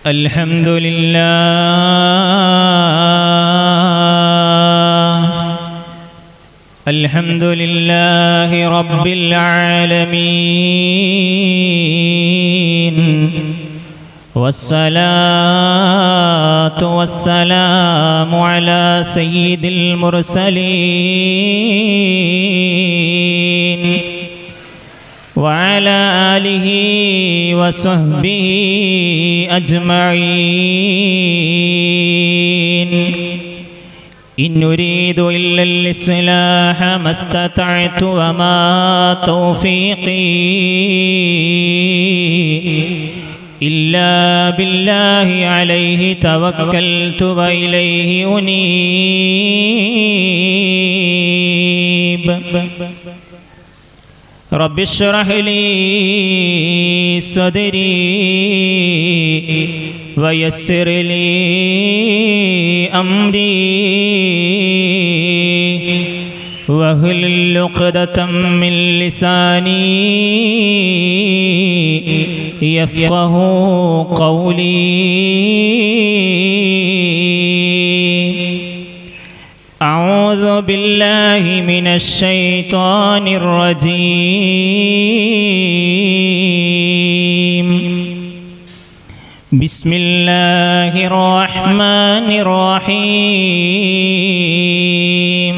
الحمد لله الحمد لله رب العالمين والصلاة والسلام على سيد المرسلين وعلى آله وصحبه أجمعين إن نريد إلا الإصلاح ما استطعت وما توفيقي إلا بالله عليه توكلت وإليه أنيب رب اشرح لي صدري ويسر لي أمري واهلل عقدة من لساني يفقه قولي أعوذ بالله من الشيطان الرجيم بسم الله الرحمن الرحيم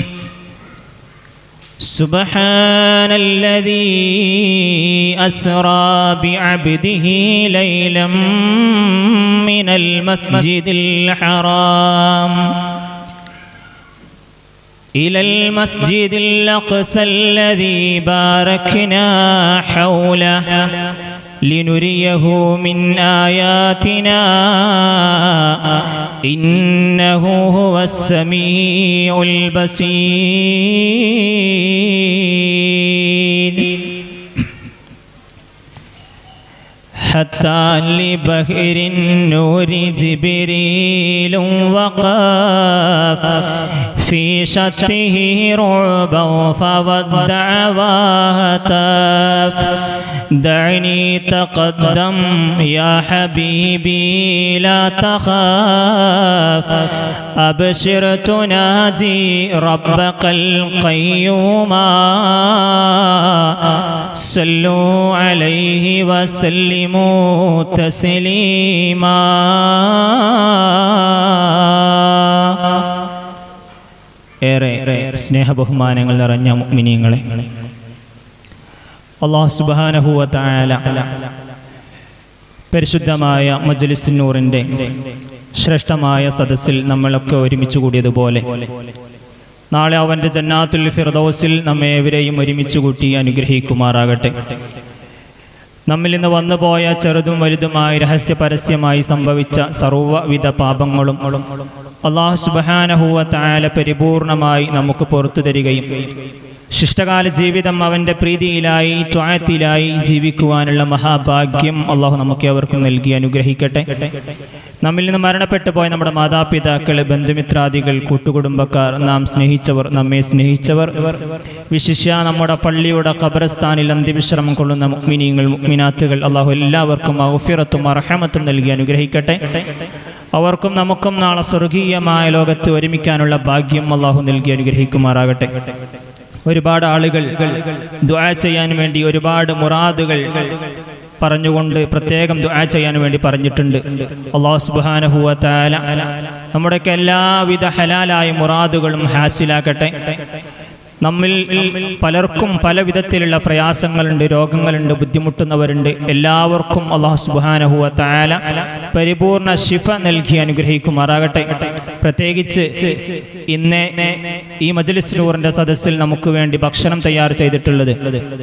سبحان الذي أسرى بعبده ليلا من المسجد الحرام إلى المسجد الأقصى الذي باركنا حوله لنريه من آياتنا إنه هو السميع البصير حتى لبهر النور جبريل وقف في شته رعبا فودع وهتف دعني تقدم يا حبيبي لا تخاف أبشر تناجي ربك القيوم صلوا عليه وسلموا تسليما ഏറെ സ്നേഹബഹുമാനങ്ങൾ നിറഞ്ഞ മിനിയങ്ങളെ അള്ളാഹു സുബാനഹുവ തായാല പരിശുദ്ധമായ മജലിസിന്നൂറിൻ്റെ ശ്രേഷ്ഠമായ സദസ്സിൽ നമ്മളൊക്കെ ഒരുമിച്ച് കൂടിയതുപോലെ നാളെ അവൻ്റെ ജന്നാത്തുൽ ഫിർദൗസിൽ നമ്മെ ഏവരെയും ഒരുമിച്ച് കൂട്ടി അനുഗ്രഹിക്കുമാറാകട്ടെ നമ്മിൽ നിന്ന് വന്നുപോയ ചെറുതും വലുതുമായി രഹസ്യ പരസ്യമായി സംഭവിച്ച സർവ്വവിധ പാപങ്ങളും അള്ളാഹു സുബഹാനഹുവ തായാല പരിപൂർണമായി നമുക്ക് പുറത്തു തരികയും ശിഷ്ടകാല ജീവിതം അവൻ്റെ പ്രീതിയിലായി ത്വായത്തിലായി ജീവിക്കുവാനുള്ള മഹാഭാഗ്യം അള്ളാഹു നമുക്ക് അവർക്കും നൽകി അനുഗ്രഹിക്കട്ടെ നമ്മിൽ നിന്ന് മരണപ്പെട്ടു പോയ നമ്മുടെ മാതാപിതാക്കൾ ബന്ധുമിത്രാദികൾ കൂട്ടുകുടുംബക്കാർ നാം സ്നേഹിച്ചവർ നമ്മെ സ്നേഹിച്ചവർ വിശിഷ്യ നമ്മുടെ പള്ളിയുടെ ഖബറസ്ഥാനിൽ അന്ത്യവിശ്രമം കൊള്ളുന്ന മുക്മിനീങ്ങൾ മുക്മിനാത്തുകൾ അള്ളാഹു എല്ലാവർക്കും ഔഫിറത്തും അർഹമത്തും നൽകി അനുഗ്രഹിക്കട്ടെ അവർക്കും നമുക്കും നാളെ സ്വർഗീയമായ ലോകത്ത് ഒരുമിക്കാനുള്ള ഭാഗ്യം അള്ളാഹു നൽകി അനുഗ്രഹിക്കുമാറാകട്ടെ ഒരുപാട് ആളുകൾ ദുആ ചെയ്യാൻ വേണ്ടി ഒരുപാട് മുറാദുകൾ പറഞ്ഞുകൊണ്ട് പ്രത്യേകം ദുആ ചെയ്യാൻ വേണ്ടി പറഞ്ഞിട്ടുണ്ട് അള്ളാഹു സുബാനഹുവ താല നമ്മുടെയൊക്കെ എല്ലാവിധ ഹലാലായ മുറാദുകളും ഹാസിലാക്കട്ടെ നമ്മിൽ പലർക്കും പല വിധത്തിലുള്ള പ്രയാസങ്ങളുണ്ട് രോഗങ്ങളുണ്ട് ബുദ്ധിമുട്ടുന്നവരുണ്ട് എല്ലാവർക്കും അള്ളാഹു സുബാനഹുവ താല പരിപൂർണ ശിഫ നൽകി അനുഗ്രഹിക്കുമാറാകട്ടെ പ്രത്യേകിച്ച് ഇന്ന് ഈ മജ്ലിസ് നൂറിന്റെ സദസ്സിൽ നമുക്ക് വേണ്ടി ഭക്ഷണം തയ്യാർ ചെയ്തിട്ടുള്ളത്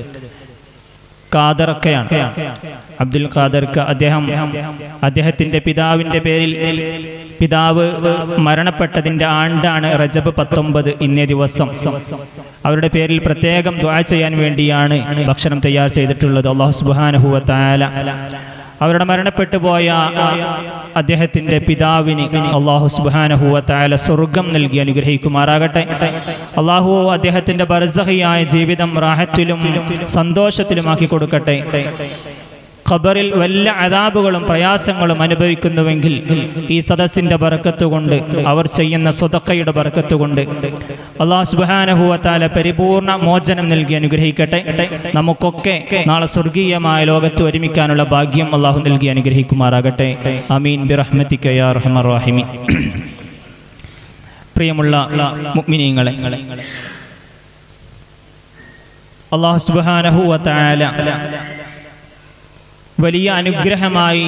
ഖാദർക്കയാണ് അബ്ദുൽ ഖാദർക്ക അദ്ദേഹം അദ്ദേഹത്തിന്റെ പിതാവിന്റെ പേരിൽ പിതാവ് മരണപ്പെട്ടതിന്റെ ആണ്ടാണ് റജബ് പത്തൊമ്പത് ഇന്നേ ദിവസം അവരുടെ പേരിൽ പ്രത്യേകം ദ്വാ ചെയ്യാൻ വേണ്ടിയാണ് ഭക്ഷണം തയ്യാർ ചെയ്തിട്ടുള്ളത് അള്ളാഹു സുബാനഹുവ താല അവരുടെ മരണപ്പെട്ടു പോയ അദ്ദേഹത്തിന്റെ പിതാവിന് അള്ളാഹു സുബാനഹുവ താല സ്വർഗം നൽകി അനുഗ്രഹിക്കുമാറാകട്ടെ അള്ളാഹു അദ്ദേഹത്തിന്റെ ബർസഹിയായ ജീവിതം റാഹത്തിലും സന്തോഷത്തിലുമാക്കി കൊടുക്കട്ടെ ഖബറിൽ വല്ല അതാബുകളും പ്രയാസങ്ങളും അനുഭവിക്കുന്നുവെങ്കിൽ ഈ സദസ്സിൻ്റെ ബർക്കത്ത് കൊണ്ട് അവർ ചെയ്യുന്ന സ്വതക്കയുടെ ബർക്കത്ത് കൊണ്ട് അള്ളാഹു സുബാനഹുവത്താല പരിപൂർണ മോചനം നൽകി അനുഗ്രഹിക്കട്ടെ നമുക്കൊക്കെ നാളെ സ്വർഗീയമായ ലോകത്ത് ഒരുമിക്കാനുള്ള ഭാഗ്യം അള്ളാഹു നൽകി അനുഗ്രഹിക്കുമാറാകട്ടെ അമീൻ ബിറഹ്മത്തിക്ക യാ റഹ്മർ റഹീമി പ്രിയമുള്ള മുഅ്മിനീങ്ങളെ അള്ളാഹു സുബാനഹുവത്താല വലിയ അനുഗ്രഹമായി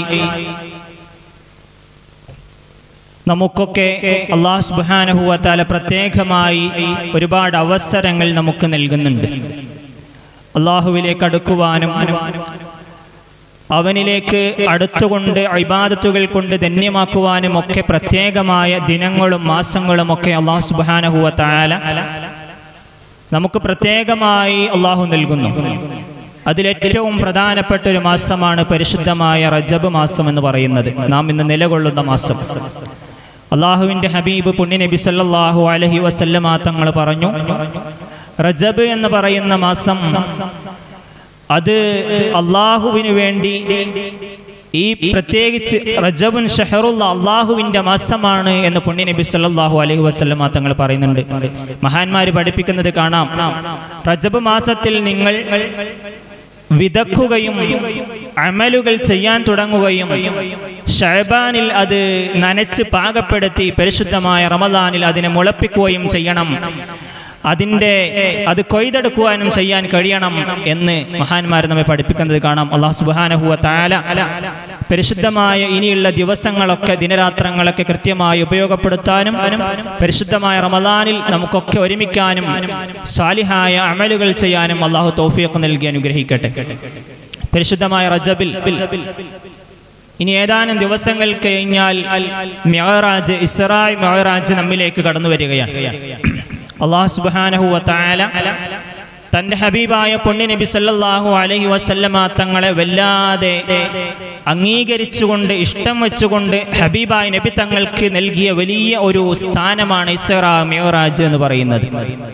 നമുക്കൊക്കെ അള്ളാഹു സുബാനഹുവത്താല പ്രത്യേകമായി ഒരുപാട് അവസരങ്ങൾ നമുക്ക് നൽകുന്നുണ്ട് അള്ളാഹുവിലേക്ക് അടുക്കുവാനും അവനിലേക്ക് അടുത്തുകൊണ്ട് ഇബാദത്തുകൾ കൊണ്ട് ധന്യമാക്കുവാനും ഒക്കെ പ്രത്യേകമായ ദിനങ്ങളും മാസങ്ങളും ഒക്കെ അള്ളാഹു സുബാനഹുവത്താല നമുക്ക് പ്രത്യേകമായി അള്ളാഹു നൽകുന്നു അതിലേറ്റവും പ്രധാനപ്പെട്ട ഒരു മാസമാണ് പരിശുദ്ധമായ റജബ് മാസം എന്ന് പറയുന്നത് നാം ഇന്ന് നിലകൊള്ളുന്ന മാസം അള്ളാഹുവിൻ്റെ ഹബീബ് പുണ്യ നബി സല്ലാഹു അലഹി വസല്ലമ തങ്ങൾ പറഞ്ഞു റജബ് എന്ന് പറയുന്ന മാസം അത് അള്ളാഹുവിന് വേണ്ടി ഈ പ്രത്യേകിച്ച് റജബുൻ ഷഹറുള്ള അള്ളാഹുവിൻ്റെ മാസമാണ് എന്ന് പുണ്യ നബി സല്ലാഹു അലൈഹി വസ്ലമ തങ്ങൾ പറയുന്നുണ്ട് മഹാന്മാർ പഠിപ്പിക്കുന്നത് കാണാം റജബ് മാസത്തിൽ നിങ്ങൾ വിതക്കുകയും അമലുകൾ ചെയ്യാൻ തുടങ്ങുകയും ഷഹബാനിൽ അത് നനച്ച് പാകപ്പെടുത്തി പരിശുദ്ധമായ റമദാനിൽ അതിനെ മുളപ്പിക്കുകയും ചെയ്യണം അതിൻ്റെ അത് കൊയ്തെടുക്കുവാനും ചെയ്യാൻ കഴിയണം എന്ന് മഹാന്മാർ നമ്മെ പഠിപ്പിക്കുന്നത് കാണാം അള്ളാഹു സുബാനഹുവ താല പരിശുദ്ധമായ ഇനിയുള്ള ദിവസങ്ങളൊക്കെ ദിനരാത്രങ്ങളൊക്കെ കൃത്യമായി ഉപയോഗപ്പെടുത്താനും പരിശുദ്ധമായ റമദാനിൽ നമുക്കൊക്കെ ഒരുമിക്കാനും സാലിഹായ അമലുകൾ ചെയ്യാനും അള്ളാഹു തോഫിയൊക്കെ നൽകി അനുഗ്രഹിക്കട്ടെ പരിശുദ്ധമായ റജബിൽ ഇനി ഏതാനും ദിവസങ്ങൾ കഴിഞ്ഞാൽ മെഹറാജ് ഇസ്രായ് മെഹറാജ് നമ്മിലേക്ക് കടന്നു വരികയാണ് അള്ളാഹു സുബാനഹുവ താല തൻ്റെ ഹബീബായ പൊണ്ണി നബി സല്ലാഹു അലഹി വസല്ലമ തങ്ങളെ വല്ലാതെ അംഗീകരിച്ചുകൊണ്ട് ഇഷ്ടം വെച്ചുകൊണ്ട് ഹബീബായ നബി തങ്ങൾക്ക് നൽകിയ വലിയ ഒരു സ്ഥാനമാണ് ഇസ്ര മെഹറാജ് എന്ന് പറയുന്നത്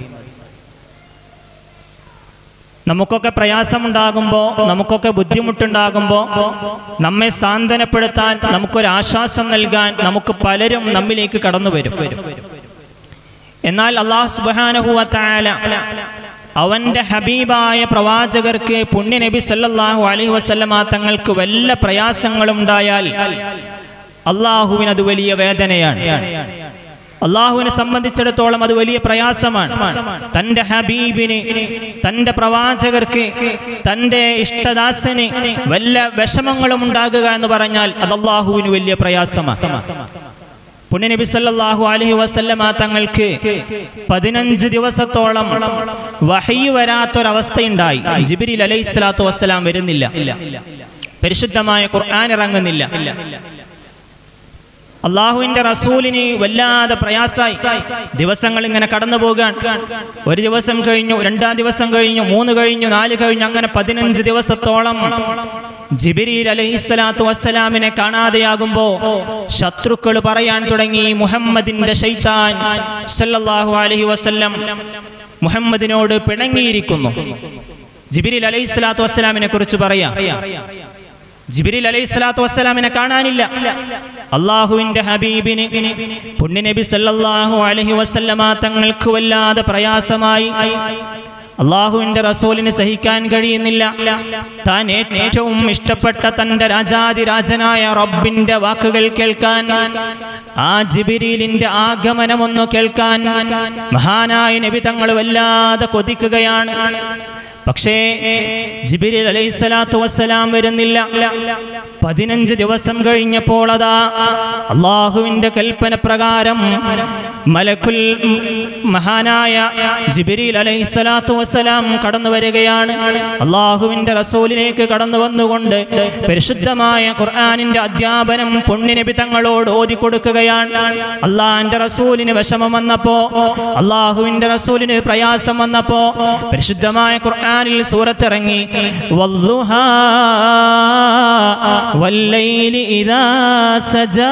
നമുക്കൊക്കെ പ്രയാസമുണ്ടാകുമ്പോൾ നമുക്കൊക്കെ ബുദ്ധിമുട്ടുണ്ടാകുമ്പോൾ നമ്മെ സാന്ത്വനപ്പെടുത്താൻ നമുക്കൊരാശ്വാസം നൽകാൻ നമുക്ക് പലരും നമ്മിലേക്ക് കടന്നു വരും എന്നാൽ അള്ളാഹു സുബാനഹുവ താല അവന്റെ ഹബീബായ പ്രവാചകർക്ക് പുണ്യ നബി സല്ലാഹു അലൈഹി വസല്ലമ തങ്ങൾക്ക് വല്ല പ്രയാസങ്ങളും ഉണ്ടായാൽ അള്ളാഹുവിന് അത് വലിയ വേദനയാണ് അള്ളാഹുവിനെ സംബന്ധിച്ചിടത്തോളം അത് വലിയ പ്രയാസമാണ് തന്റെ ഹബീബിന് തന്റെ പ്രവാചകർക്ക് തന്റെ ഇഷ്ടദാസന് വല്ല വിഷമങ്ങളും ഉണ്ടാകുക എന്ന് പറഞ്ഞാൽ അത് അള്ളാഹുവിന് വലിയ പ്രയാസമാണ് പുണ്യനബി സല്ലാഹു അലഹി വസല്ലമ തങ്ങൾക്ക് പതിനഞ്ച് ദിവസത്തോളം വഹയ്യ് വരാത്തൊരവസ്ഥയുണ്ടായി ജിബിരിൽ അലൈഹി സ്വലാത്തു വസ്സലാം വരുന്നില്ല പരിശുദ്ധമായ ഖുർആൻ ഇറങ്ങുന്നില്ല അള്ളാഹുവിന്റെ റസൂലിന് വല്ലാതെ പ്രയാസായി ദിവസങ്ങൾ ഇങ്ങനെ കടന്നു പോകാൻ ഒരു ദിവസം കഴിഞ്ഞു രണ്ടാം ദിവസം കഴിഞ്ഞു മൂന്ന് കഴിഞ്ഞു നാല് കഴിഞ്ഞു അങ്ങനെ പതിനഞ്ച് ദിവസത്തോളം ജിബിരിൽ അലഹിസ്സലാത്തു വസ്സലാമിനെ കാണാതെയാകുമ്പോ ശത്രുക്കൾ പറയാൻ തുടങ്ങി മുഹമ്മദിന്റെ ഷൈത്താൻ സല്ലല്ലാഹു അലൈഹി വസല്ലം മുഹമ്മദിനോട് പിണങ്ങിയിരിക്കുന്നു ജിബിരിൽ അലൈഹിസ്സലാത്തു വസ്സലാമിനെ കുറിച്ച് പറയാം ജിബിരിൽ അലൈഹി സ്വലാത്തു വസ്സലാമിനെ കാണാനില്ല അള്ളാഹുവിന്റെ ഹബീബിന് പുണ്യനബി സല്ലല്ലാഹു അലൈഹി വസല്ലമ തങ്ങൾക്ക് വല്ലാതെ പ്രയാസമായി അള്ളാഹുവിന്റെ റസൂലിന് സഹിക്കാൻ കഴിയുന്നില്ല താൻ ഏറ്റവും ഇഷ്ടപ്പെട്ട തന്റെ രാജാതിരാജനായ റബ്ബിന്റെ വാക്കുകൾ കേൾക്കാൻ ആ ജിബിരിലിന്റെ ആഗമനമൊന്നു കേൾക്കാൻ മഹാനായ നബി തങ്ങൾ വല്ലാതെ കൊതിക്കുകയാണ് പക്ഷേ ജിബിരിൽ അലൈഹി സ്വലാത്തു വസ്സലാം വരുന്നില്ല പതിനഞ്ച് ദിവസം കഴിഞ്ഞപ്പോൾ അതാ അള്ളാഹുവിന്റെ കൽപ്പന പ്രകാരം മലക്കുൽ മഹാനായ ജിബിരിൽ അലൈഹി സ്വലാത്തു വസ്സലാം കടന്നു വരികയാണ് അള്ളാഹുവിന്റെ റസൂലിലേക്ക് കടന്നു വന്നുകൊണ്ട് പരിശുദ്ധമായ ഖുർആാനിന്റെ അധ്യാപനം പുണ്യനബി തങ്ങളോട് ഓതി കൊടുക്കുകയാണ് അള്ളാഹിന്റെ റസൂലിന് വിഷമം വന്നപ്പോ അള്ളാഹുവിന്റെ റസൂലിന് പ്രയാസം വന്നപ്പോ പരിശുദ്ധമായ ഖുർആാനിൽ സൂറത്തിറങ്ങി വല്ലുഹാ വല്ലൈലി ഇദാ സജാ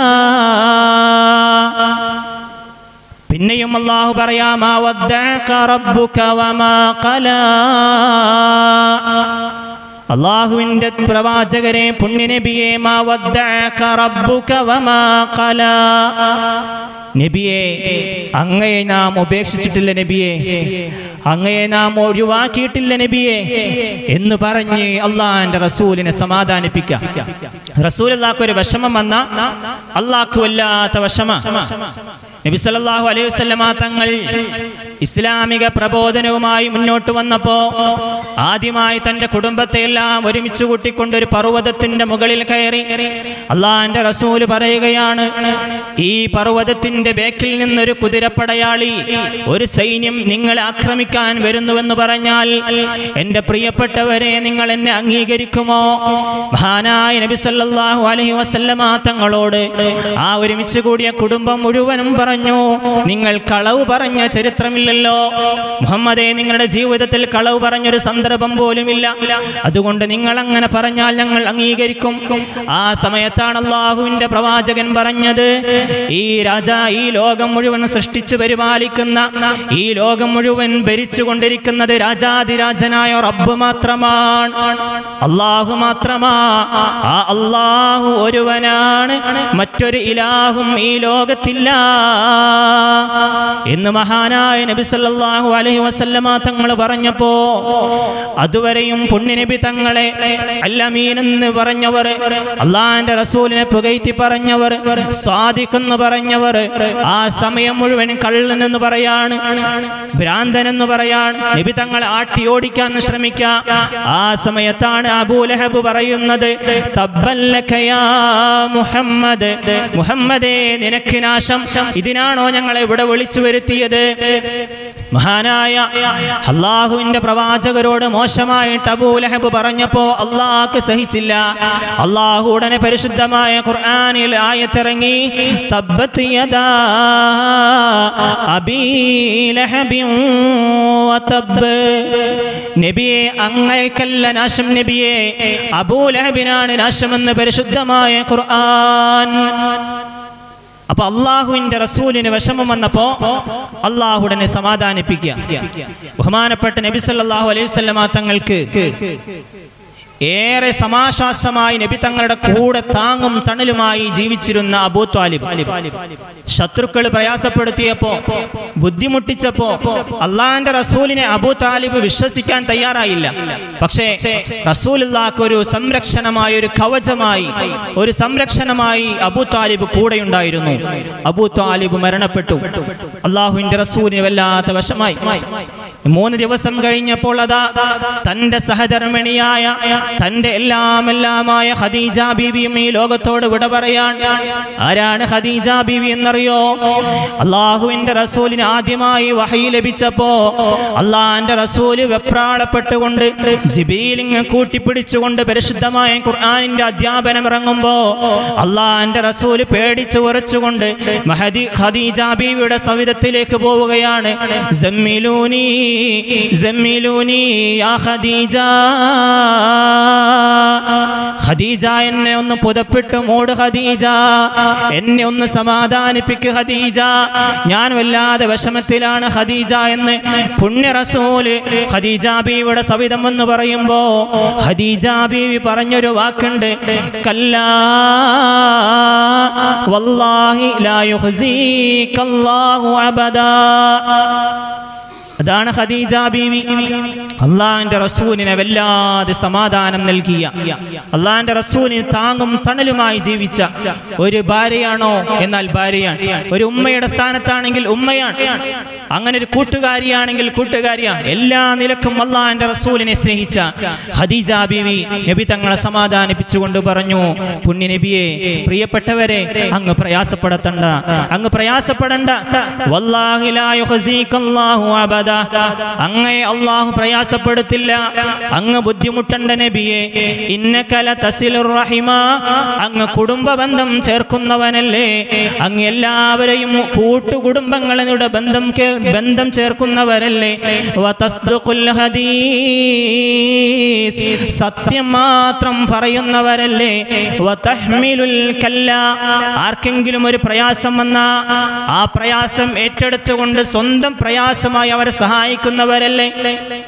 പിന്നെയും അള്ളാഹു പറയാമാ വദ്ദഅക റബ്ബുക വമാ ഖലാ അള്ളാഹുവിൻ്റെ പ്രവാചകരെ പുണ്യനബിയെ മാ വദ്ദഅക റബ്ബുക വമാ ഖലാ നബിയെ അങ്ങയെ നാം ഉപേക്ഷിച്ചിട്ടില്ല നബിയെ അങ്ങയെ നാം ഒഴിവാക്കിയിട്ടില്ല നബിയെ എന്ന് പറഞ്ഞ് അള്ളാഹിന്റെ റസൂലിനെ സമാധാനിപ്പിക്കാം റസൂൽ അള്ളാഹ്ക്ക് ഒരു വിഷമം വന്ന അള്ളാഹ്ക്ക് വല്ലാത്ത വിഷമ നബി സല്ലല്ലാഹു അലൈഹി വസല്ലമ തങ്ങൾ ഇസ്ലാമിക പ്രബോധനവുമായി മുന്നോട്ട് വന്നപ്പോ ആദ്യമായി തന്റെ കുടുംബത്തെ എല്ലാം ഒരുമിച്ച് കൂട്ടിക്കൊണ്ട് ഒരു പർവ്വതത്തിന്റെ മുകളിൽ കയറി അള്ളാഹിന്റെ റസൂല് പറയുകയാണ് ഈ പർവ്വതത്തിന്റെ ബേക്കിൽ നിന്നൊരു കുതിരപ്പടയാളി ഒരു സൈന്യം നിങ്ങളെ ആക്രമിക്കാൻ വരുന്നുവെന്ന് പറഞ്ഞാൽ എന്റെ പ്രിയപ്പെട്ടവരെ നിങ്ങൾ എന്നെ അംഗീകരിക്കുമോ മഹാനായ നബി സല്ലല്ലാഹു അലൈഹി വസല്ലമ തങ്ങളോട് ആ ഒരുമിച്ച് കൂടിയ കുടുംബം മുഴുവനും പറഞ്ഞു നിങ്ങൾ കളവ് പറഞ്ഞ ചരിത്രമില്ലല്ലോ മുഹമ്മദെ നിങ്ങളുടെ ജീവിതത്തിൽ കളവ് പറഞ്ഞൊരു സന്ദർഭം പോലുമില്ല അതുകൊണ്ട് നിങ്ങൾ അങ്ങനെ പറഞ്ഞാൽ ഞങ്ങൾ അംഗീകരിക്കും ആ സമയത്താണ് അള്ളാഹുവിന്റെ പ്രവാചകൻ പറഞ്ഞത് ഈ രാജാ ഈ ലോകം മുഴുവൻ സൃഷ്ടിച്ചു പരിപാലിക്കുന്ന ഈ ലോകം മുഴുവൻ ഭരിച്ചുകൊണ്ടിരിക്കുന്നത് രാജാതിരാജനായ റബ്ബ് മാത്രമാണ് അള്ളാഹു മാത്രമാ ആ അള്ളാഹു ഒരുവനാണ് മറ്റൊരു ഇലാഹും ഈ ലോകത്തില്ല എന്ന് മഹാനായ നബി സല്ലല്ലാഹു അലൈഹി വസല്ലമ തങ്ങൾ പറഞ്ഞപ്പോ അതുവരെയും പുണ്യനബി തങ്ങളെ അല്ലമീൻ എന്ന് പറഞ്ഞവർ അള്ളാഹിന്റെ റസൂലിനെ പുകയ്ത്തി പറഞ്ഞവർ സാദിഖെന്ന് പറഞ്ഞവർ ആ സമയം മുഴുവൻ കള്ളൻ എന്ന് പറയാണ് ഭ്രാന്തൻ എന്ന് പറയാണ് നബി തങ്ങളെ ആട്ടി ഓടിക്കാൻ ശ്രമിക്കാം ആ സമയത്താണ് അബൂലഹബ് പറയുന്നത് തബ്ബല്ലക യാ മുഹമ്മദ് മുഹമ്മദേ നിനക്ക് നാശം ഇതിനാണോ ഞങ്ങളെ ഇവിടെ വിളിച്ചു വരുത്തിയത് മഹാനായ അള്ളാഹുവിന്റെ പ്രവാചകരോട് മോശമായിട്ട് അബൂലഹബ് പറഞ്ഞപ്പോ അള്ളാഹ്ക്ക് സഹിച്ചില്ല അള്ളാഹു ഉടനെ പരിശുദ്ധമായ ഖുർആനിൽ ആയത്തിറങ്ങി തബ്ബത്ത് യദാ അബീ ലഹബിൻ വതബ്ബ് നബിയെ അങ്ങേക്കല്ല നാശം നബിയെ അബൂലഹബിനാണ് നാശമെന്ന് പരിശുദ്ധമായ ഖുർആൻ അപ്പൊ അള്ളാഹുവിന്റെ റസൂലിന് വിഷമം വന്നപ്പോ അള്ളാഹുടനെ സമാധാനിപ്പിക്കുക ബഹുമാനപ്പെട്ട നബി സല്ലല്ലാഹു അലൈഹി വസല്ലമ തങ്ങൾക്ക് ഏറെ സമാശ്വാസമായി നബി തങ്ങളുടെ കൂടെ താങ്ങും തണലുമായി ജീവിച്ചിരുന്ന അബൂ ത്വാലിബ് ശത്രുക്കൾ പ്രയാസപ്പെടുത്തിയപ്പോ ബുദ്ധിമുട്ടിച്ചപ്പോ അള്ളാഹിന്റെ റസൂലിനെ അബൂ താലിബ് വിശ്വസിക്കാൻ തയ്യാറായില്ല പക്ഷേ റസൂലുള്ളാക്ക് ഒരു സംരക്ഷണമായി ഒരു കവചമായി ഒരു സംരക്ഷണമായി അബൂ താലിബ് കൂടെയുണ്ടായിരുന്നു അബൂ താലിബ് മരണപ്പെട്ടു അള്ളാഹുവിന്റെ റസൂലിന് വല്ലാത്ത വശമായി മൂന്ന് ദിവസം കഴിഞ്ഞപ്പോൾ അതാ തന്റെ സഹധർമ്മിണിയായ തന്റെ എല്ലാം എല്ലാമായ ഖദീജ ബീവിയും ഈ ലോകത്തോട് വിട പറയാൻ ആരാണ് ഖദീജ ബീവി എന്നറിയോ അള്ളാഹുവിന്റെ റസൂലിന് ആദ്യമായി വഹി ലഭിച്ചപ്പോ അള്ളാഹിന്റെ റസൂല് വെപ്രാളപ്പെട്ടുകൊണ്ട് ജിബീലിങ് കൂട്ടിപ്പിടിച്ചുകൊണ്ട് പരിശുദ്ധമായ ഖുർആാനിന്റെ അധ്യാപനം ഇറങ്ങുമ്പോ അള്ളാഹിന്റെ റസൂല് പേടിച്ചു ഉറച്ചുകൊണ്ട് മഹദി ഖദീജ ബീവിയുടെ സവിധത്തിലേക്ക് പോവുകയാണ് ജമ്മിലൂനി ജമ്മിലൂനി യാ ഖദീജ ഖദീജ എന്നെ ഒന്ന് പുതപ്പിട്ട് മൂട് ഖദീജ എന്നെ ഒന്ന് സമാധാനിപ്പിക്ക് ഖദീജ ഞാൻ വല്ലാതെ വിഷമത്തിലാണ് ഖദീജ എന്ന് പുണ്യ റസൂല് ഖദീജ ബീവിയുടെ സവിധം എന്ന് പറയുമ്പോ ഖദീജ ബീവി പറഞ്ഞൊരു വാക്കുണ്ട് കല്ലാ വല്ലാഹി ലാ യുഖ്സീകല്ലാഹു അബദാ അതാണ് ഖദീജ ബീവി അള്ളാഹിന്റെ റസൂലിനെ വല്ലാതെ സമാധാനം നൽകിയ അള്ളാഹിന്റെ റസൂലിന് താങ്ങും തണലുമായി ജീവിച്ച ഒരു ഭാര്യയാണോ എന്നാൽ ഭാര്യയാണ് ഒരു ഉമ്മയുടെ സ്ഥാനത്താണെങ്കിൽ ഉമ്മയാണ് അങ്ങനെ ഒരു കൂട്ടുകാരിയാണെങ്കിൽ കൂട്ടുകാരിയാണ് എല്ലാ നിലക്കും അള്ളാഹിന്റെ റസൂലിനെ സ്നേഹിച്ച ഖദീജ ബീവി നബി തങ്ങളെ സമാധാനിപ്പിച്ചുകൊണ്ട് പറഞ്ഞു പുണ്യ നബിയെ പ്രിയപ്പെട്ടവരെ അങ്ങ് പ്രയാസപ്പെടത്തണ്ട അങ്ങ് പ്രയാസപ്പെടണ്ട വല്ലാഹി ലാ യുഖ്സീകല്ലാഹു അബദ അങ്ങയെ അള്ളാഹു പ്രയാസപ്പെടുത്തില്ല അങ്ങ് ബുദ്ധിമുട്ടണ്ട നബിയെ ഇന്നകല തസിലുർ റഹിമ അങ്ങ് കുടുംബ ബന്ധം ചേർക്കുന്നവനല്ലേ അങ്ങ് എല്ലാവരെയും കൂട്ടുകുടുംബങ്ങളുടെ ബന്ധം കേ- ബന്ധം ചേർക്കുന്നവരല്ലേ വതസ്ദുഖുൽ ഹദീസ് സത്യം മാത്രം പറയുന്നവരല്ലേ വതഹ്മിലുൽ കല്ല ആർക്കെങ്കിലും ഒരു പ്രയാസം വന്ന ആ പ്രയാസം ഏറ്റെടുത്തുകൊണ്ട് സ്വന്തം പ്രയാസമായി അവരെ സഹായിക്കുന്നവരല്ലേ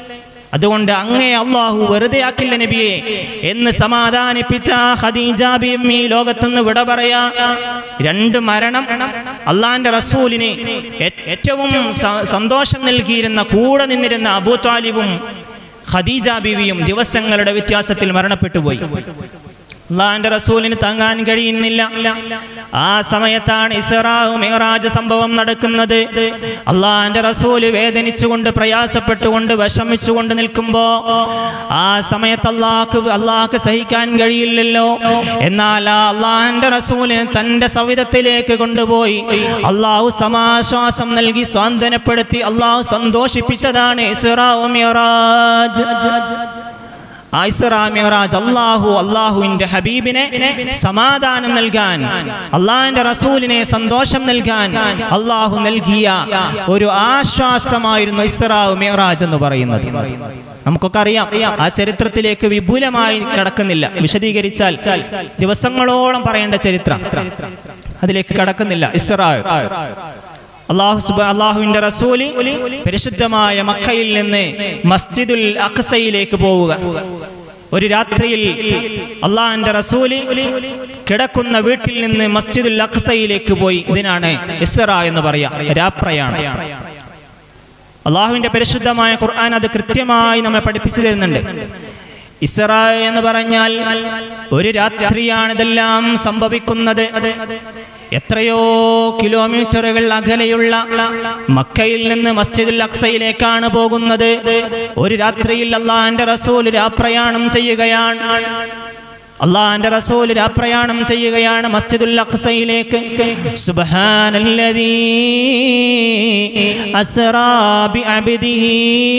അതുകൊണ്ട് അങ്ങേ അള്ളാഹു വെറുതെ ആക്കില്ല നബിയെ എന്ന് സമാധാനിപ്പിച്ച ഖദീജ ബിമ്മി ലോകത്തുനിന്ന് വിട പറയാ രണ്ട് മരണം അള്ളാന്റെ റസൂലിന് ഏ- ഏറ്റവും സ- സന്തോഷം നൽകിയിരുന്ന കൂടെ നിന്നിരുന്ന അബൂ താലിബും ഖദീജ ബീവിയും ദിവസങ്ങളുടെ വ്യത്യാസത്തിൽ മരണപ്പെട്ടു പോയി അള്ളാന്റെ റസൂലിന് താങ്ങാൻ കഴിയുന്നില്ല ആ സമയത്താണ് ഇസ്രാഹു മെഹറാജ് സംഭവം നടക്കുന്നത് അള്ളാന്റെ റസൂല് വേദനിച്ചുകൊണ്ട് പ്രയാസപ്പെട്ടുകൊണ്ട് വിഷമിച്ചുകൊണ്ട് നിൽക്കുമ്പോ ആ സമയത്ത് അള്ളാഹ്ക്ക് അള്ളാഹ്ക്ക് സഹിക്കാൻ കഴിയില്ലല്ലോ എന്നാൽ ആ അള്ളാന്റെ റസൂലിന് തന്റെ സവിധത്തിലേക്ക് കൊണ്ടുപോയി അള്ളാഹു സമാശ്വാസം നൽകി സ്വാന്തനപ്പെടുത്തി അള്ളാഹു സന്തോഷിപ്പിച്ചതാണ് ഇസ്രാഹു മെഹറാജ് ആ ഇസ്രാ മിഅ്റാജ് അള്ളാഹു അള്ളാഹുവിന്റെ ഹബീബിനെ സമാധാനം നൽകാൻ അള്ളാഹിന്റെ റസൂലിനെ സന്തോഷം നൽകാൻ അള്ളാഹു നൽകിയ ഒരു ആശ്വാസമായിരുന്നു ഇസ്രാ മിഅ്റാജ് എന്ന് പറയുന്നത് നമുക്കൊക്കെ അറിയാം ആ ചരിത്രത്തിലേക്ക് വിപുലമായി കടക്കുന്നില്ല വിശദീകരിച്ചാൽ ദിവസങ്ങളോളം പറയേണ്ട ചരിത്രം അതിലേക്ക് കടക്കുന്നില്ല ഇസ്രാ അള്ളാഹു സുബ അള്ളാഹുവിന്റെ റസൂല് പരിശുദ്ധമായ മക്കയിൽ നിന്ന് മസ്ജിദുൽ അഖ്സയിലേക്ക് പോവുക ഒരു രാത്രിയിൽ അള്ളാഹിന്റെ റസൂല് കിടക്കുന്ന വീട്ടിൽ നിന്ന് മസ്ജിദുൽ അഖ്സയിലേക്ക് പോയി ഇതിനാണ് ഇസ്ര എന്ന് പറയാ രാപ്രയാണ് അള്ളാഹുവിന്റെ പരിശുദ്ധമായ ഖുർആൻ അത് കൃത്യമായി നമ്മെ പഠിപ്പിച്ചു തരുന്നുണ്ട് ഇസ്ര എന്ന് പറഞ്ഞാൽ ഒരു രാത്രിയാണ് ഇതെല്ലാം സംഭവിക്കുന്നത് എത്രയോ കിലോമീറ്ററുകൾ അകലെയുള്ള മക്കയിൽ നിന്ന് മസ്ജിദുൽ അക്സയിലേക്കാണ് പോകുന്നത് ഒരു രാത്രിയിൽ അള്ളാന്റെ റസൂൽ രാപ്രയാണം ചെയ്യുകയാണ് അള്ളാന്റെ റസൂൽ രാപ്രയാണം ചെയ്യുകയാണ് മസ്ജിദുൽ അഖ്സയിലേക്ക് സുബ്ഹാനല്ലദീ അസ്റാ ബിഅബ്ദിഹി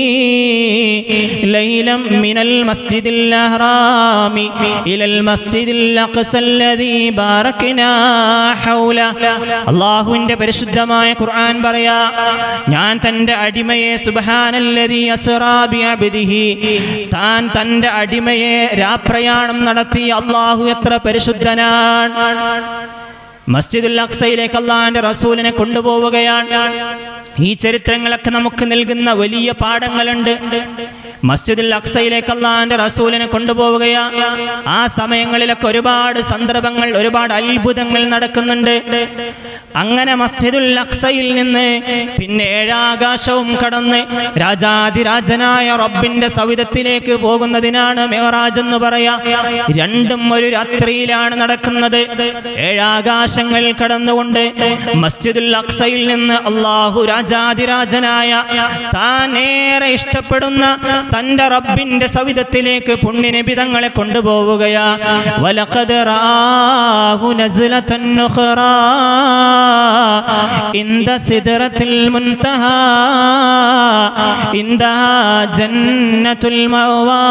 ലൈലം മിനൽ മസ്ജിദിൽ അഹ്റാമി ഇലൽ മസ്ജിദിൽ അഖ്സല്ലദീ ബാറക്നാ ഹൗല അള്ളാഹുവിന്റെ പരിശുദ്ധമായ ഖുർആൻ പറയാ ഞാൻ തന്റെ അടിമയെ സുബ്ഹാനല്ലദീ അസ്റാ ബിഅബ്ദിഹി താൻ തന്റെ അടിമയെ രാപ്രയാണം നടത്തി അള്ളാഹു എത്ര പരിശുദ്ധനാണ് മസ്ജിദുൽ അക്സയിലേക്ക് അള്ളാഹിന്റെ റസൂലിനെ കൊണ്ടുപോവുകയാണ് ഈ ചരിത്രങ്ങളൊക്കെ നമുക്ക് നൽകുന്ന വലിയ പാഠങ്ങളുണ്ട് മസ്ജിദുൽ അക്സയിലേക്ക് അള്ളാഹിന്റെ റസൂലിനെ കൊണ്ടുപോവുകയാ ആ സമയങ്ങളിലൊക്കെ ഒരുപാട് സന്ദർഭങ്ങൾ ഒരുപാട് അത്ഭുതങ്ങൾ നടക്കുന്നുണ്ട് അങ്ങനെ മസ്ജിദുൽ അക്സയിൽ നിന്ന് പിന്നെ ഏഴാകാശവും കടന്ന് രാജാതിരാജനായ റബ്ബിന്റെ സവിധത്തിലേക്ക് പോകുന്നതിനാണ് മെഹറാജ് എന്ന് പറയാ രണ്ടും ഒരു രാത്രിയിലാണ് നടക്കുന്നത് ഏഴാകാശങ്ങൾ കടന്നുകൊണ്ട് മസ്ജിദുൽ അക്സയിൽ നിന്ന് അള്ളാഹു രാജാതിരാജനായ താൻ ഏറെ ഇഷ്ടപ്പെടുന്ന തന്റെ റബ്ബിന്റെ സവിധത്തിലേക്ക് പുണ്യനബിതങ്ങളെ കൊണ്ടുപോവുകയാ വലഖദ് റാഹു നസ്ലതൻ ഉഖറാ ഇന്ദ സിദ്റത്തിൽ മുൻതഹാ ഇന്ദ ജന്നത്തുൽ മഅവാ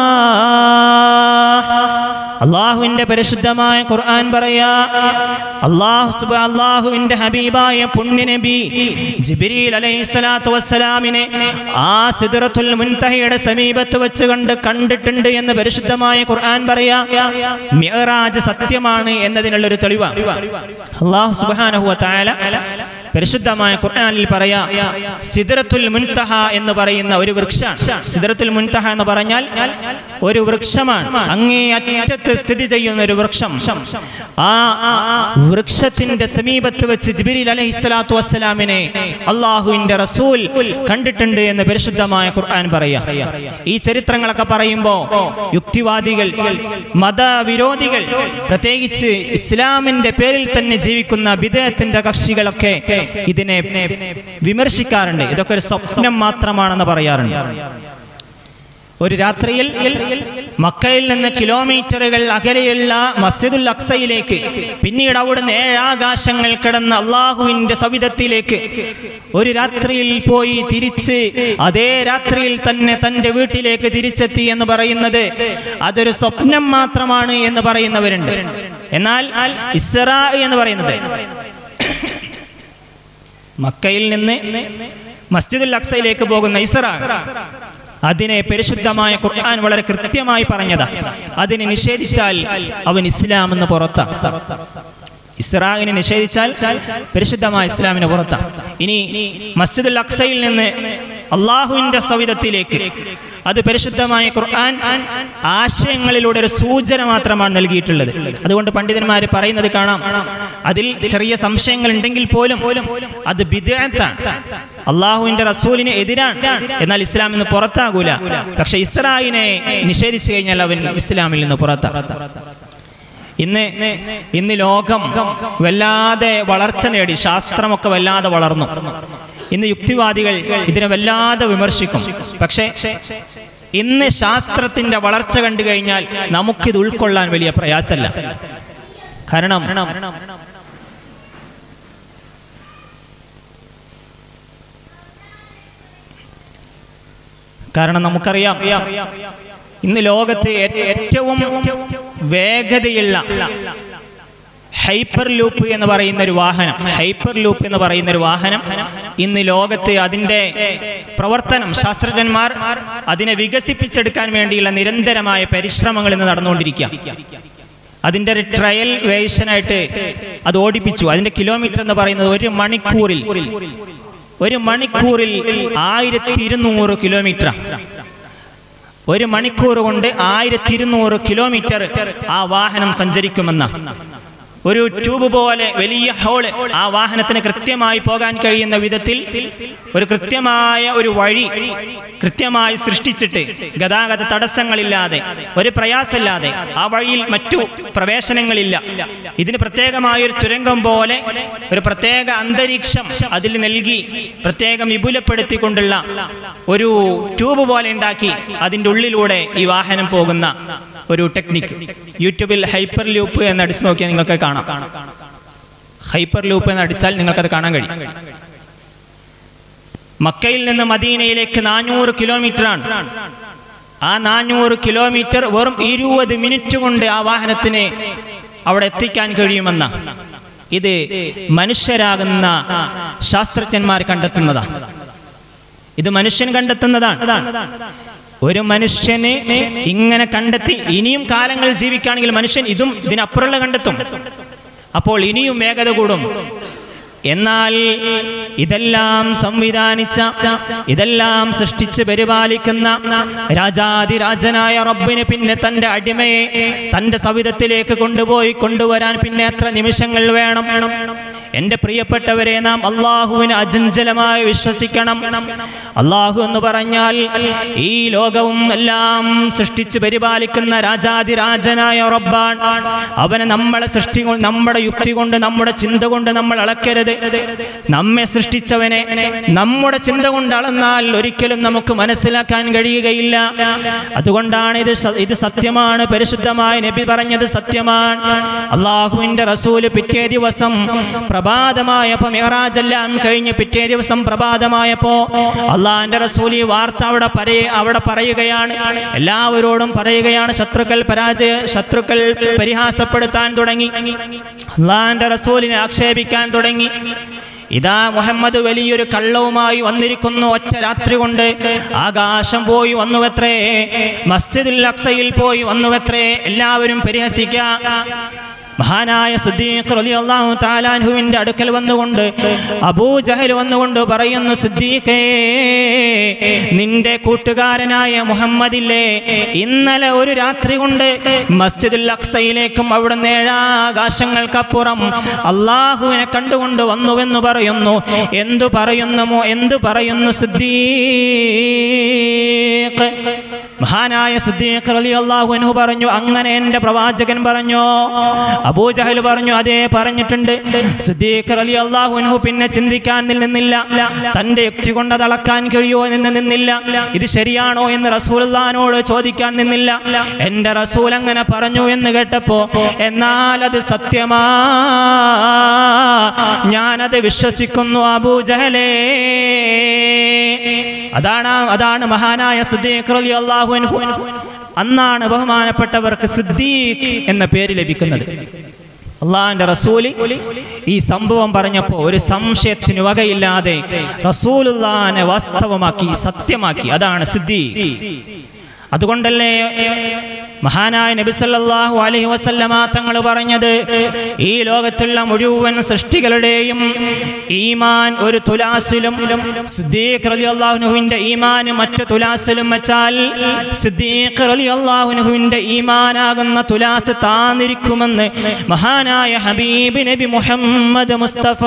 അള്ളാഹുവിന്റെ പരിശുദ്ധമായ ഖുർആൻ പറയാ അള്ളാഹു സുബ അള്ളാഹുവിന്റെ ഹബീബായ പുണ്യനബി ജിബ്രീൽ അലൈഹിസ്സലാത്തു വസ്സലാമിനെ ആ സിദ്റത്തുൽ മുൻതഹയുടെ സമീപത്ത് വെച്ച് കണ്ട് കണ്ടിട്ടുണ്ട് എന്ന് പരിശുദ്ധമായ ഖുർആൻ പറയാ മിഅ്റാജ് സത്യമാണ് എന്നതിനുള്ള ഒരു തെളിവാണ് അള്ളാഹു സുബ്ഹാനഹു വ തആല പരിശുദ്ധമായ ഖുർആനിൽ പറയാ സിദ്റത്തുൽ മുൻതഹ എന്ന് പറയുന്ന ഒരു വൃക്ഷമാണ് സിദ്റത്തുൽ മുൻതഹ എന്ന് പറഞ്ഞാൽ ഒരു വൃക്ഷമാണ് അങ്ങേ അറ്റത്ത് സ്ഥിതി ചെയ്യുന്ന ഒരു വൃക്ഷം ആ വൃക്ഷത്തിന്റെ സമീപത്ത് വെച്ച് ജിബിരിൽ അലൈഹി സ്വലാത്തു വസ്സലാമിനെ അള്ളാഹുവിന്റെ റസൂൽ കണ്ടിട്ടുണ്ട് എന്ന് പരിശുദ്ധമായ ഖുർആൻ പറയാ ഈ ചരിത്രങ്ങളൊക്കെ പറയുമ്പോ യുക്തിവാദികൾ മതവിരോധികൾ പ്രത്യേകിച്ച് ഇസ്ലാമിന്റെ പേരിൽ തന്നെ ജീവിക്കുന്ന വിദേഹത്തിന്റെ കക്ഷികളൊക്കെ ഇതിനെ വിമർശിക്കാറുണ്ട് ഇതൊക്കെ ഒരു സ്വപ്നം മാത്രമാണെന്ന് പറയാറുണ്ട് ഒരു രാത്രിയിൽ മക്കയിൽ നിന്ന് കിലോമീറ്ററുകൾ അകലെയുള്ള മസ്ജിദുൽ അക്സയിലേക്ക് പിന്നീട് അവിടുന്ന് ഏഴാകാശങ്ങൾ കിടന്ന അള്ളാഹുവിന്റെ സവിധത്തിലേക്ക് ഒരു രാത്രിയിൽ പോയി തിരിച്ച് അതേ രാത്രിയിൽ തന്നെ തന്റെ വീട്ടിലേക്ക് തിരിച്ചെത്തി എന്ന് പറയുന്നത് അതൊരു സ്വപ്നം മാത്രമാണ് എന്ന് പറയുന്നവരുണ്ട് എന്നാൽ ഇസ്ര എന്ന് പറയുന്നത് മക്കയിൽ നിന്ന് മസ്ജിദുൽ അക്സയിലേക്ക് പോകുന്ന ഇസ്ര അതിനെ പരിശുദ്ധമായ ഖുർആൻ വളരെ കൃത്യമായി പറഞ്ഞതാ അതിനെ നിഷേധിച്ചാൽ അവൻ ഇസ്ലാം എന്ന് പുറത്താ ഇസ്രാഹിനെ നിഷേധിച്ചാൽ പരിശുദ്ധമായ ഇസ്ലാമിന് പുറത്താ ഇനി മസ്ജിദുൽ അക്സയിൽ നിന്ന് അള്ളാഹുവിന്റെ സവിധത്തിലേക്ക് അത് പരിശുദ്ധമായ ഖുർആൻ ആശയങ്ങളിലൂടെ ഒരു സൂചന മാത്രമാണ് നൽകിയിട്ടുള്ളത് അതുകൊണ്ട് പണ്ഡിതന്മാർ പറയുന്നത് കാണാം അതിൽ ചെറിയ സംശയങ്ങൾ ഉണ്ടെങ്കിൽ പോലും അത് ബിദ്അത്താണ് അള്ളാഹുവിന്റെ റസൂലിന് എതിരാണ് എന്നാൽ ഇസ്ലാമിൽ നിന്ന് പുറത്താകൂല പക്ഷെ ഇസ്രായിനെ നിഷേധിച്ചു കഴിഞ്ഞാൽ അവൻ ഇസ്ലാമിൽ നിന്ന് പുറത്താണ് ഇന്ന് ഇന്ന് ലോകം വല്ലാതെ വളർച്ച നേടി ശാസ്ത്രമൊക്കെ വല്ലാതെ വളർന്നു ഇന്ന് യുക്തിവാദികൾ ഇതിനെ വല്ലാതെ വിമർശിക്കും പക്ഷേ ഇന്ന് ശാസ്ത്രത്തിന്റെ വളർച്ച കണ്ടു കഴിഞ്ഞാൽ നമുക്കിത് ഉൾക്കൊള്ളാൻ വലിയ പ്രയാസമല്ല കാരണം കാരണം നമുക്കറിയാം ഇന്ന് ലോകത്ത് ഏ- ഏറ്റവും വേഗതയുള്ള ഹൈപ്പർ ലൂപ്പ് എന്ന് പറയുന്ന ഒരു വാഹനം ഹൈപ്പർ ലൂപ്പ് എന്ന് പറയുന്ന ഒരു വാഹനം ഇന്ന് ലോകത്ത് അതിൻ്റെ പ്രവർത്തനം ശാസ്ത്രജ്ഞന്മാർ അതിനെ വികസിപ്പിച്ചെടുക്കാൻ വേണ്ടിയുള്ള നിരന്തരമായ പരിശ്രമങ്ങൾ ഇന്ന് നടന്നുകൊണ്ടിരിക്കുക അതിൻ്റെ ഒരു ട്രയൽ വേഷനായിട്ട് അത് ഓടിപ്പിച്ചു അതിൻ്റെ കിലോമീറ്റർ എന്ന് പറയുന്നത് ഒരു മണിക്കൂറിൽ ഒരു മണിക്കൂറിൽ ആയിരത്തി ഇരുന്നൂറ് കിലോമീറ്റർ ഒരു മണിക്കൂർ കൊണ്ട് ആയിരത്തി ഇരുന്നൂറ് കിലോമീറ്റർ ആ വാഹനം സഞ്ചരിക്കുമെന്ന ഒരു ട്യൂബ് പോലെ വലിയ ഹോള് ആ വാഹനത്തിന് കൃത്യമായി പോകാൻ കഴിയുന്ന വിധത്തിൽ ഒരു കൃത്യമായ ഒരു വഴി കൃത്യമായി സൃഷ്ടിച്ചിട്ട് ഗതാഗത തടസ്സങ്ങളില്ലാതെ ഒരു പ്രയാസമില്ലാതെ ആ വഴിയിൽ മറ്റു പ്രവേശനങ്ങളില്ല ഇതിന് പ്രത്യേകമായ ഒരു തുരങ്കം പോലെ ഒരു പ്രത്യേക അന്തരീക്ഷം അതിൽ നൽകി പ്രത്യേകം വിപുലപ്പെടുത്തിക്കൊണ്ടുള്ള ഒരു ട്യൂബ് പോലെ ഉണ്ടാക്കി അതിൻ്റെ ഉള്ളിലൂടെ ഈ വാഹനം പോകുന്ന ഒരു ടെക്നിക്ക് യൂട്യൂബിൽ ഹൈപ്പർ ലൂപ്പ് എന്ന് അടിച്ചു നോക്കിയാൽ നിങ്ങൾക്ക് കാണാം ഹൈപ്പർ ലൂപ്പ് എന്ന് അടിച്ചാൽ നിങ്ങൾക്കത് കാണാൻ കഴിയും മക്കയിൽ നിന്ന് മദീനയിലേക്ക് നാനൂറ് കിലോമീറ്ററാണ് ആ നാനൂറ് കിലോമീറ്റർ വെറും ഇരുപത് മിനിറ്റ് കൊണ്ട് ആ വാഹനത്തിന് അവിടെ എത്തിക്കാൻ കഴിയുമെന്ന ഇത് മനുഷ്യരാകുന്ന ശാസ്ത്രജ്ഞന്മാർ കണ്ടെത്തുന്നതാണ് ഇത് മനുഷ്യൻ കണ്ടെത്തുന്നതാണ് ഒരു മനുഷ്യന് ഇങ്ങനെ കണ്ടെത്തി ഇനിയും കാലങ്ങൾ ജീവിക്കുകയാണെങ്കിൽ മനുഷ്യൻ ഇതും ഇതിനപ്പുറമുള്ള കണ്ടെത്തും അപ്പോൾ ഇനിയും വേഗത കൂടും എന്നാൽ ഇതെല്ലാം സംവിധാനിച്ച ഇതെല്ലാം സൃഷ്ടിച്ച് പരിപാലിക്കുന്ന രാജാതിരാജനായ റബ്ബിന് പിന്നെ തന്റെ അടിമയെ തന്റെ സവിധത്തിലേക്ക് കൊണ്ടുപോയി കൊണ്ടുവരാൻ പിന്നെ എത്ര നിമിഷങ്ങൾ വേണം എന്റെ പ്രിയപ്പെട്ടവരെ നാം അള്ളാഹുവിനെ അജഞ്ചലമായി വിശ്വസിക്കണം അള്ളാഹു എന്ന് പറഞ്ഞാൽ ഈ ലോകവും എല്ലാം സൃഷ്ടിച്ച് പരിപാലിക്കുന്ന രാജാതിരാജനായ റബ്ബാൻ അവനെ നമ്മളെ സൃഷ്ടി കൊണ്ട് നമ്മുടെ യുക്തി കൊണ്ട് നമ്മുടെ ചിന്ത കൊണ്ട് നമ്മൾ അളക്കരുത് നമ്മെ സൃഷ്ടിച്ചവനെ നമ്മുടെ ചിന്ത കൊണ്ട് അളന്നാൽ ഒരിക്കലും നമുക്ക് മനസ്സിലാക്കാൻ കഴിയുകയില്ല അതുകൊണ്ടാണ് ഇത് സ- ഇത് സത്യമാണ് പരിശുദ്ധമായ നബി പറഞ്ഞത് സത്യമാണ് അള്ളാഹുവിന്റെ റസൂല് പിറ്റേ ദിവസം പ്രഭാതമായപ്പോ മിഹറാജ് എല്ലാം കഴിഞ്ഞ് പിറ്റേ ദിവസം പ്രഭാതമായപ്പോ അള്ളാഹിന്റെ റസൂൽ ഈ വാർത്ത അവിടെ പറയ അവിടെ പറയുകയാണ് എല്ലാവരോടും പറയുകയാണ് ശത്രുക്കൾ പരാജയ ശത്രുക്കൾ പരിഹാസപ്പെടുത്താൻ തുടങ്ങി അള്ളാഹിന്റെ റസൂലിനെ ആക്ഷേപിക്കാൻ തുടങ്ങി ഇതാ മുഹമ്മദ് വലിയൊരു കള്ളവുമായി വന്നിരിക്കുന്നു ഒറ്റ രാത്രി കൊണ്ട് ആകാശം പോയി വന്നുവത്രേ മസ്ജിദുൽ അക്സയിൽ പോയി വന്നുവത്രേ എല്ലാവരും പരിഹസിക്കാം മഹാനായ സിദ്ദീഖ് റളിയല്ലാഹു തആലാൻഹുവിന്റെ അടുക്കൽ വന്നുകൊണ്ട് അബൂ ജഹൽ വന്നുകൊണ്ട് പറയുന്നു സിദ്ദീഖേ നിന്റെ കൂട്ടുകാരനായ മുഹമ്മദില്ലേ ഇന്നലെ ഒരു രാത്രി കൊണ്ട് മസ്ജിദുൽ അക്സയിലേക്കും അവിടുന്ന് ഏഴാകാശങ്ങൾക്കപ്പുറം അള്ളാഹുവിനെ കണ്ടുകൊണ്ട് വന്നുവെന്ന് പറയുന്നു എന്തു പറയുന്നു എന്തു പറയുന്നു സിദ്ദീഖ് മഹാനായ സിദ്ദീഖ് റളിയല്ലാഹു അൻഹു പറഞ്ഞു അങ്ങനെ എൻ്റെ പ്രവാചകൻ പറഞ്ഞു അബൂജഹൽ പറഞ്ഞു അതേ പറഞ്ഞിട്ടുണ്ട് സിദ്ദീഖ് റളിയല്ലാഹു അൻഹു പിന്നെ ചിന്തിക്കാൻ നിന്നില്ല തന്റെ യുക്തി കൊണ്ട് അത് അളക്കാൻ കഴിയുമോ എന്ന് നിന്നില്ല ഇത് ശരിയാണോ എന്ന് റസൂലുള്ളാഹിനോട് ചോദിക്കാൻ നിന്നില്ല എൻ്റെ റസൂൽ അങ്ങനെ പറഞ്ഞു എന്ന് കേട്ടപ്പോ എന്നാൽ അത് സത്യമാ ഞാനത് വിശ്വസിക്കുന്നു അബൂജഹലേ അതാണ് അതാണ് മഹാനായ സിദ്ദീഖ് റളിയല്ലാഹു അൻഹു അന്നാണ് ബഹുമാനപ്പെട്ടവർക്ക് സിദ്ദീഖ് എന്ന പേര് ലഭിക്കുന്നത് അള്ളാഹിന്റെ റസൂല് ഈ സംഭവം പറഞ്ഞപ്പോൾ ഒരു സംശയത്തിന് വകയില്ലാതെ റസൂലുള്ളാനെ വാസ്തവമാക്കി സത്യമാക്കി അതാണ് സിദ്ദീഖ് അതുകൊണ്ടല്ലേ മഹാനായ നബി സല്ലല്ലാഹു അലൈഹി വസല്ലമ തങ്ങൾ പറഞ്ഞത് ഈ ലോകത്തുള്ള മുഴുവൻ സൃഷ്ടികളുടെയും ഈമാൻ ഒരു തുലാസിലും സിദ്ദീഖ് റളിയല്ലാഹുവിന്റെ ഈമാൻ മറ്റു തുലാസിലും വെച്ചാൽ സിദ്ദീഖ് റളിയല്ലാഹുവിന്റെ ഈമാനാകുന്ന തുലാസ് താന്നിരിക്കുമെന്ന് മഹാനായ ഹബീബ് നബി മുഹമ്മദ് മുസ്തഫ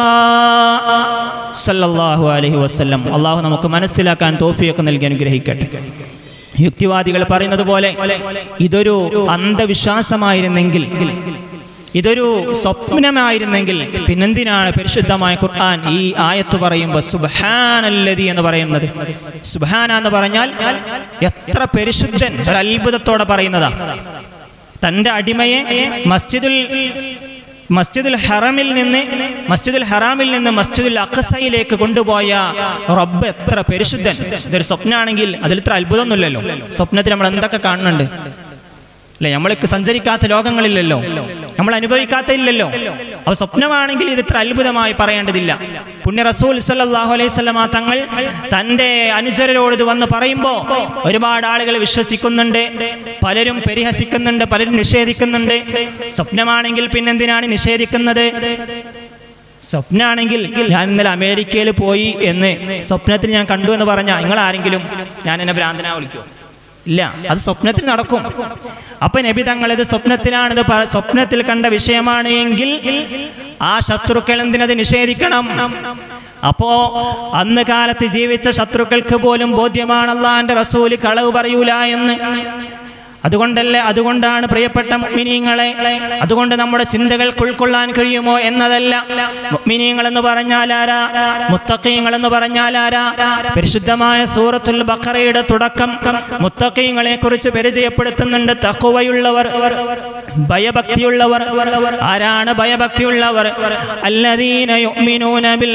സല്ലല്ലാഹു അലൈഹി വസല്ലം അള്ളാഹു നമുക്ക് മനസ്സിലാക്കാൻ തോഫിയൊക്കെ നൽകി അനുഗ്രഹിക്കട്ടെ യുക്തിവാദികൾ പറയുന്നത് പോലെ ഇതൊരു അന്ധവിശ്വാസമായിരുന്നെങ്കിൽ ഇതൊരു സ്വപ്നമായിരുന്നെങ്കിൽ പിന്നെന്തിനാണ് പരിശുദ്ധമായ ഖുർആൻ ഈ ആയത്ത് പറയുമ്പോൾ സുബഹാനല്ലതി എന്ന് പറയുന്നത് സുബഹാന എന്ന് പറഞ്ഞാൽ എത്ര പരിശുദ്ധൻ ഒരു അത്ഭുതത്തോടെ പറയുന്നതാ തൻ്റെ അടിമയെ മസ്ജിദുൽ മസ്ജിദുൽ ഹറമിൽ നിന്ന് മസ്ജിദുൽ ഹറാമിൽ നിന്ന് മസ്ജിദുൽ അഖസയിലേക്ക് കൊണ്ടുപോയ റബ്ബ് എത്ര പരിശുദ്ധൻ ഇതൊരു സ്വപ്നമാണെങ്കിൽ അതിൽ ഇത്ര അത്ഭുതമൊന്നുമില്ലല്ലോ സ്വപ്നത്തിൽ നമ്മൾ എന്തൊക്കെ കാണുന്നുണ്ട് അല്ലെ നമ്മൾക്ക് സഞ്ചരിക്കാത്ത ലോകങ്ങളില്ലല്ലോ നമ്മൾ അനുഭവിക്കാത്ത ഇല്ലല്ലോ അവ സ്വപ്നമാണെങ്കിൽ ഇത് ഇത്ര അത്ഭുതമായി പറയേണ്ടതില്ല പുണ്യ റസൂൽ സല്ലല്ലാഹു അലൈഹി സ്വലമ തങ്ങൾ തൻ്റെ അനുചരരോട് ഇത് വന്ന് പറയുമ്പോൾ ഒരുപാട് ആളുകൾ വിശ്വസിക്കുന്നുണ്ട് പലരും പരിഹസിക്കുന്നുണ്ട് പലരും നിഷേധിക്കുന്നുണ്ട് സ്വപ്നമാണെങ്കിൽ പിന്നെന്തിനാണ് നിഷേധിക്കുന്നത് സ്വപ്നമാണെങ്കിൽ ഞാൻ ഇന്നലെ അമേരിക്കയിൽ പോയി എന്ന് സ്വപ്നത്തിൽ ഞാൻ കണ്ടു എന്ന് പറഞ്ഞാൽ നിങ്ങൾ ആരെങ്കിലും ഞാൻ എന്നെ ഭ്രാന്തനാ വിളിക്കുമോ ഇല്ല അത് സ്വപ്നത്തിൽ നടക്കും അപ്പൊ നബി തങ്ങൾ ഇത് സ്വപ്നത്തിലാണിത് പ- സ്വപ്നത്തിൽ കണ്ട വിഷയമാണ് എങ്കിൽ ആ ശത്രുക്കൾ എന്തിനത് നിഷേധിക്കണം അപ്പോ അന്ന് കാലത്ത് ജീവിച്ച ശത്രുക്കൾക്ക് പോലും ബോധ്യമാണ് അള്ളാന്റെ റസൂല് കളവ് പറയൂല എന്ന് അതുകൊണ്ടല്ലേ അതുകൊണ്ടാണ് പ്രിയപ്പെട്ട മുഅ്മിനീങ്ങളെ അതുകൊണ്ട് നമ്മുടെ ചിന്തകൾക്ക് ഉൾക്കൊള്ളാൻ കഴിയുമോ എന്നതല്ല മുഅ്മിനീങ്ങൾ എന്ന് പറഞ്ഞാൽ ആരാ മുത്തഖീങ്ങൾ എന്ന് പറഞ്ഞാൽ ആരാ പരിശുദ്ധമായ സൂറത്തുൽ ബഖറയുടെ തുടക്കം മുത്തഖീങ്ങളെ കുറിച്ച് പരിചയപ്പെടുത്തുന്നുണ്ട് തഖ്വയുള്ളവർ ഭയഭക്തിയുള്ളവർ ആരാണ് ഭയഭക്തിയുള്ളവർ അല്ലദീന യുഅ്മിനൂന ബിൽ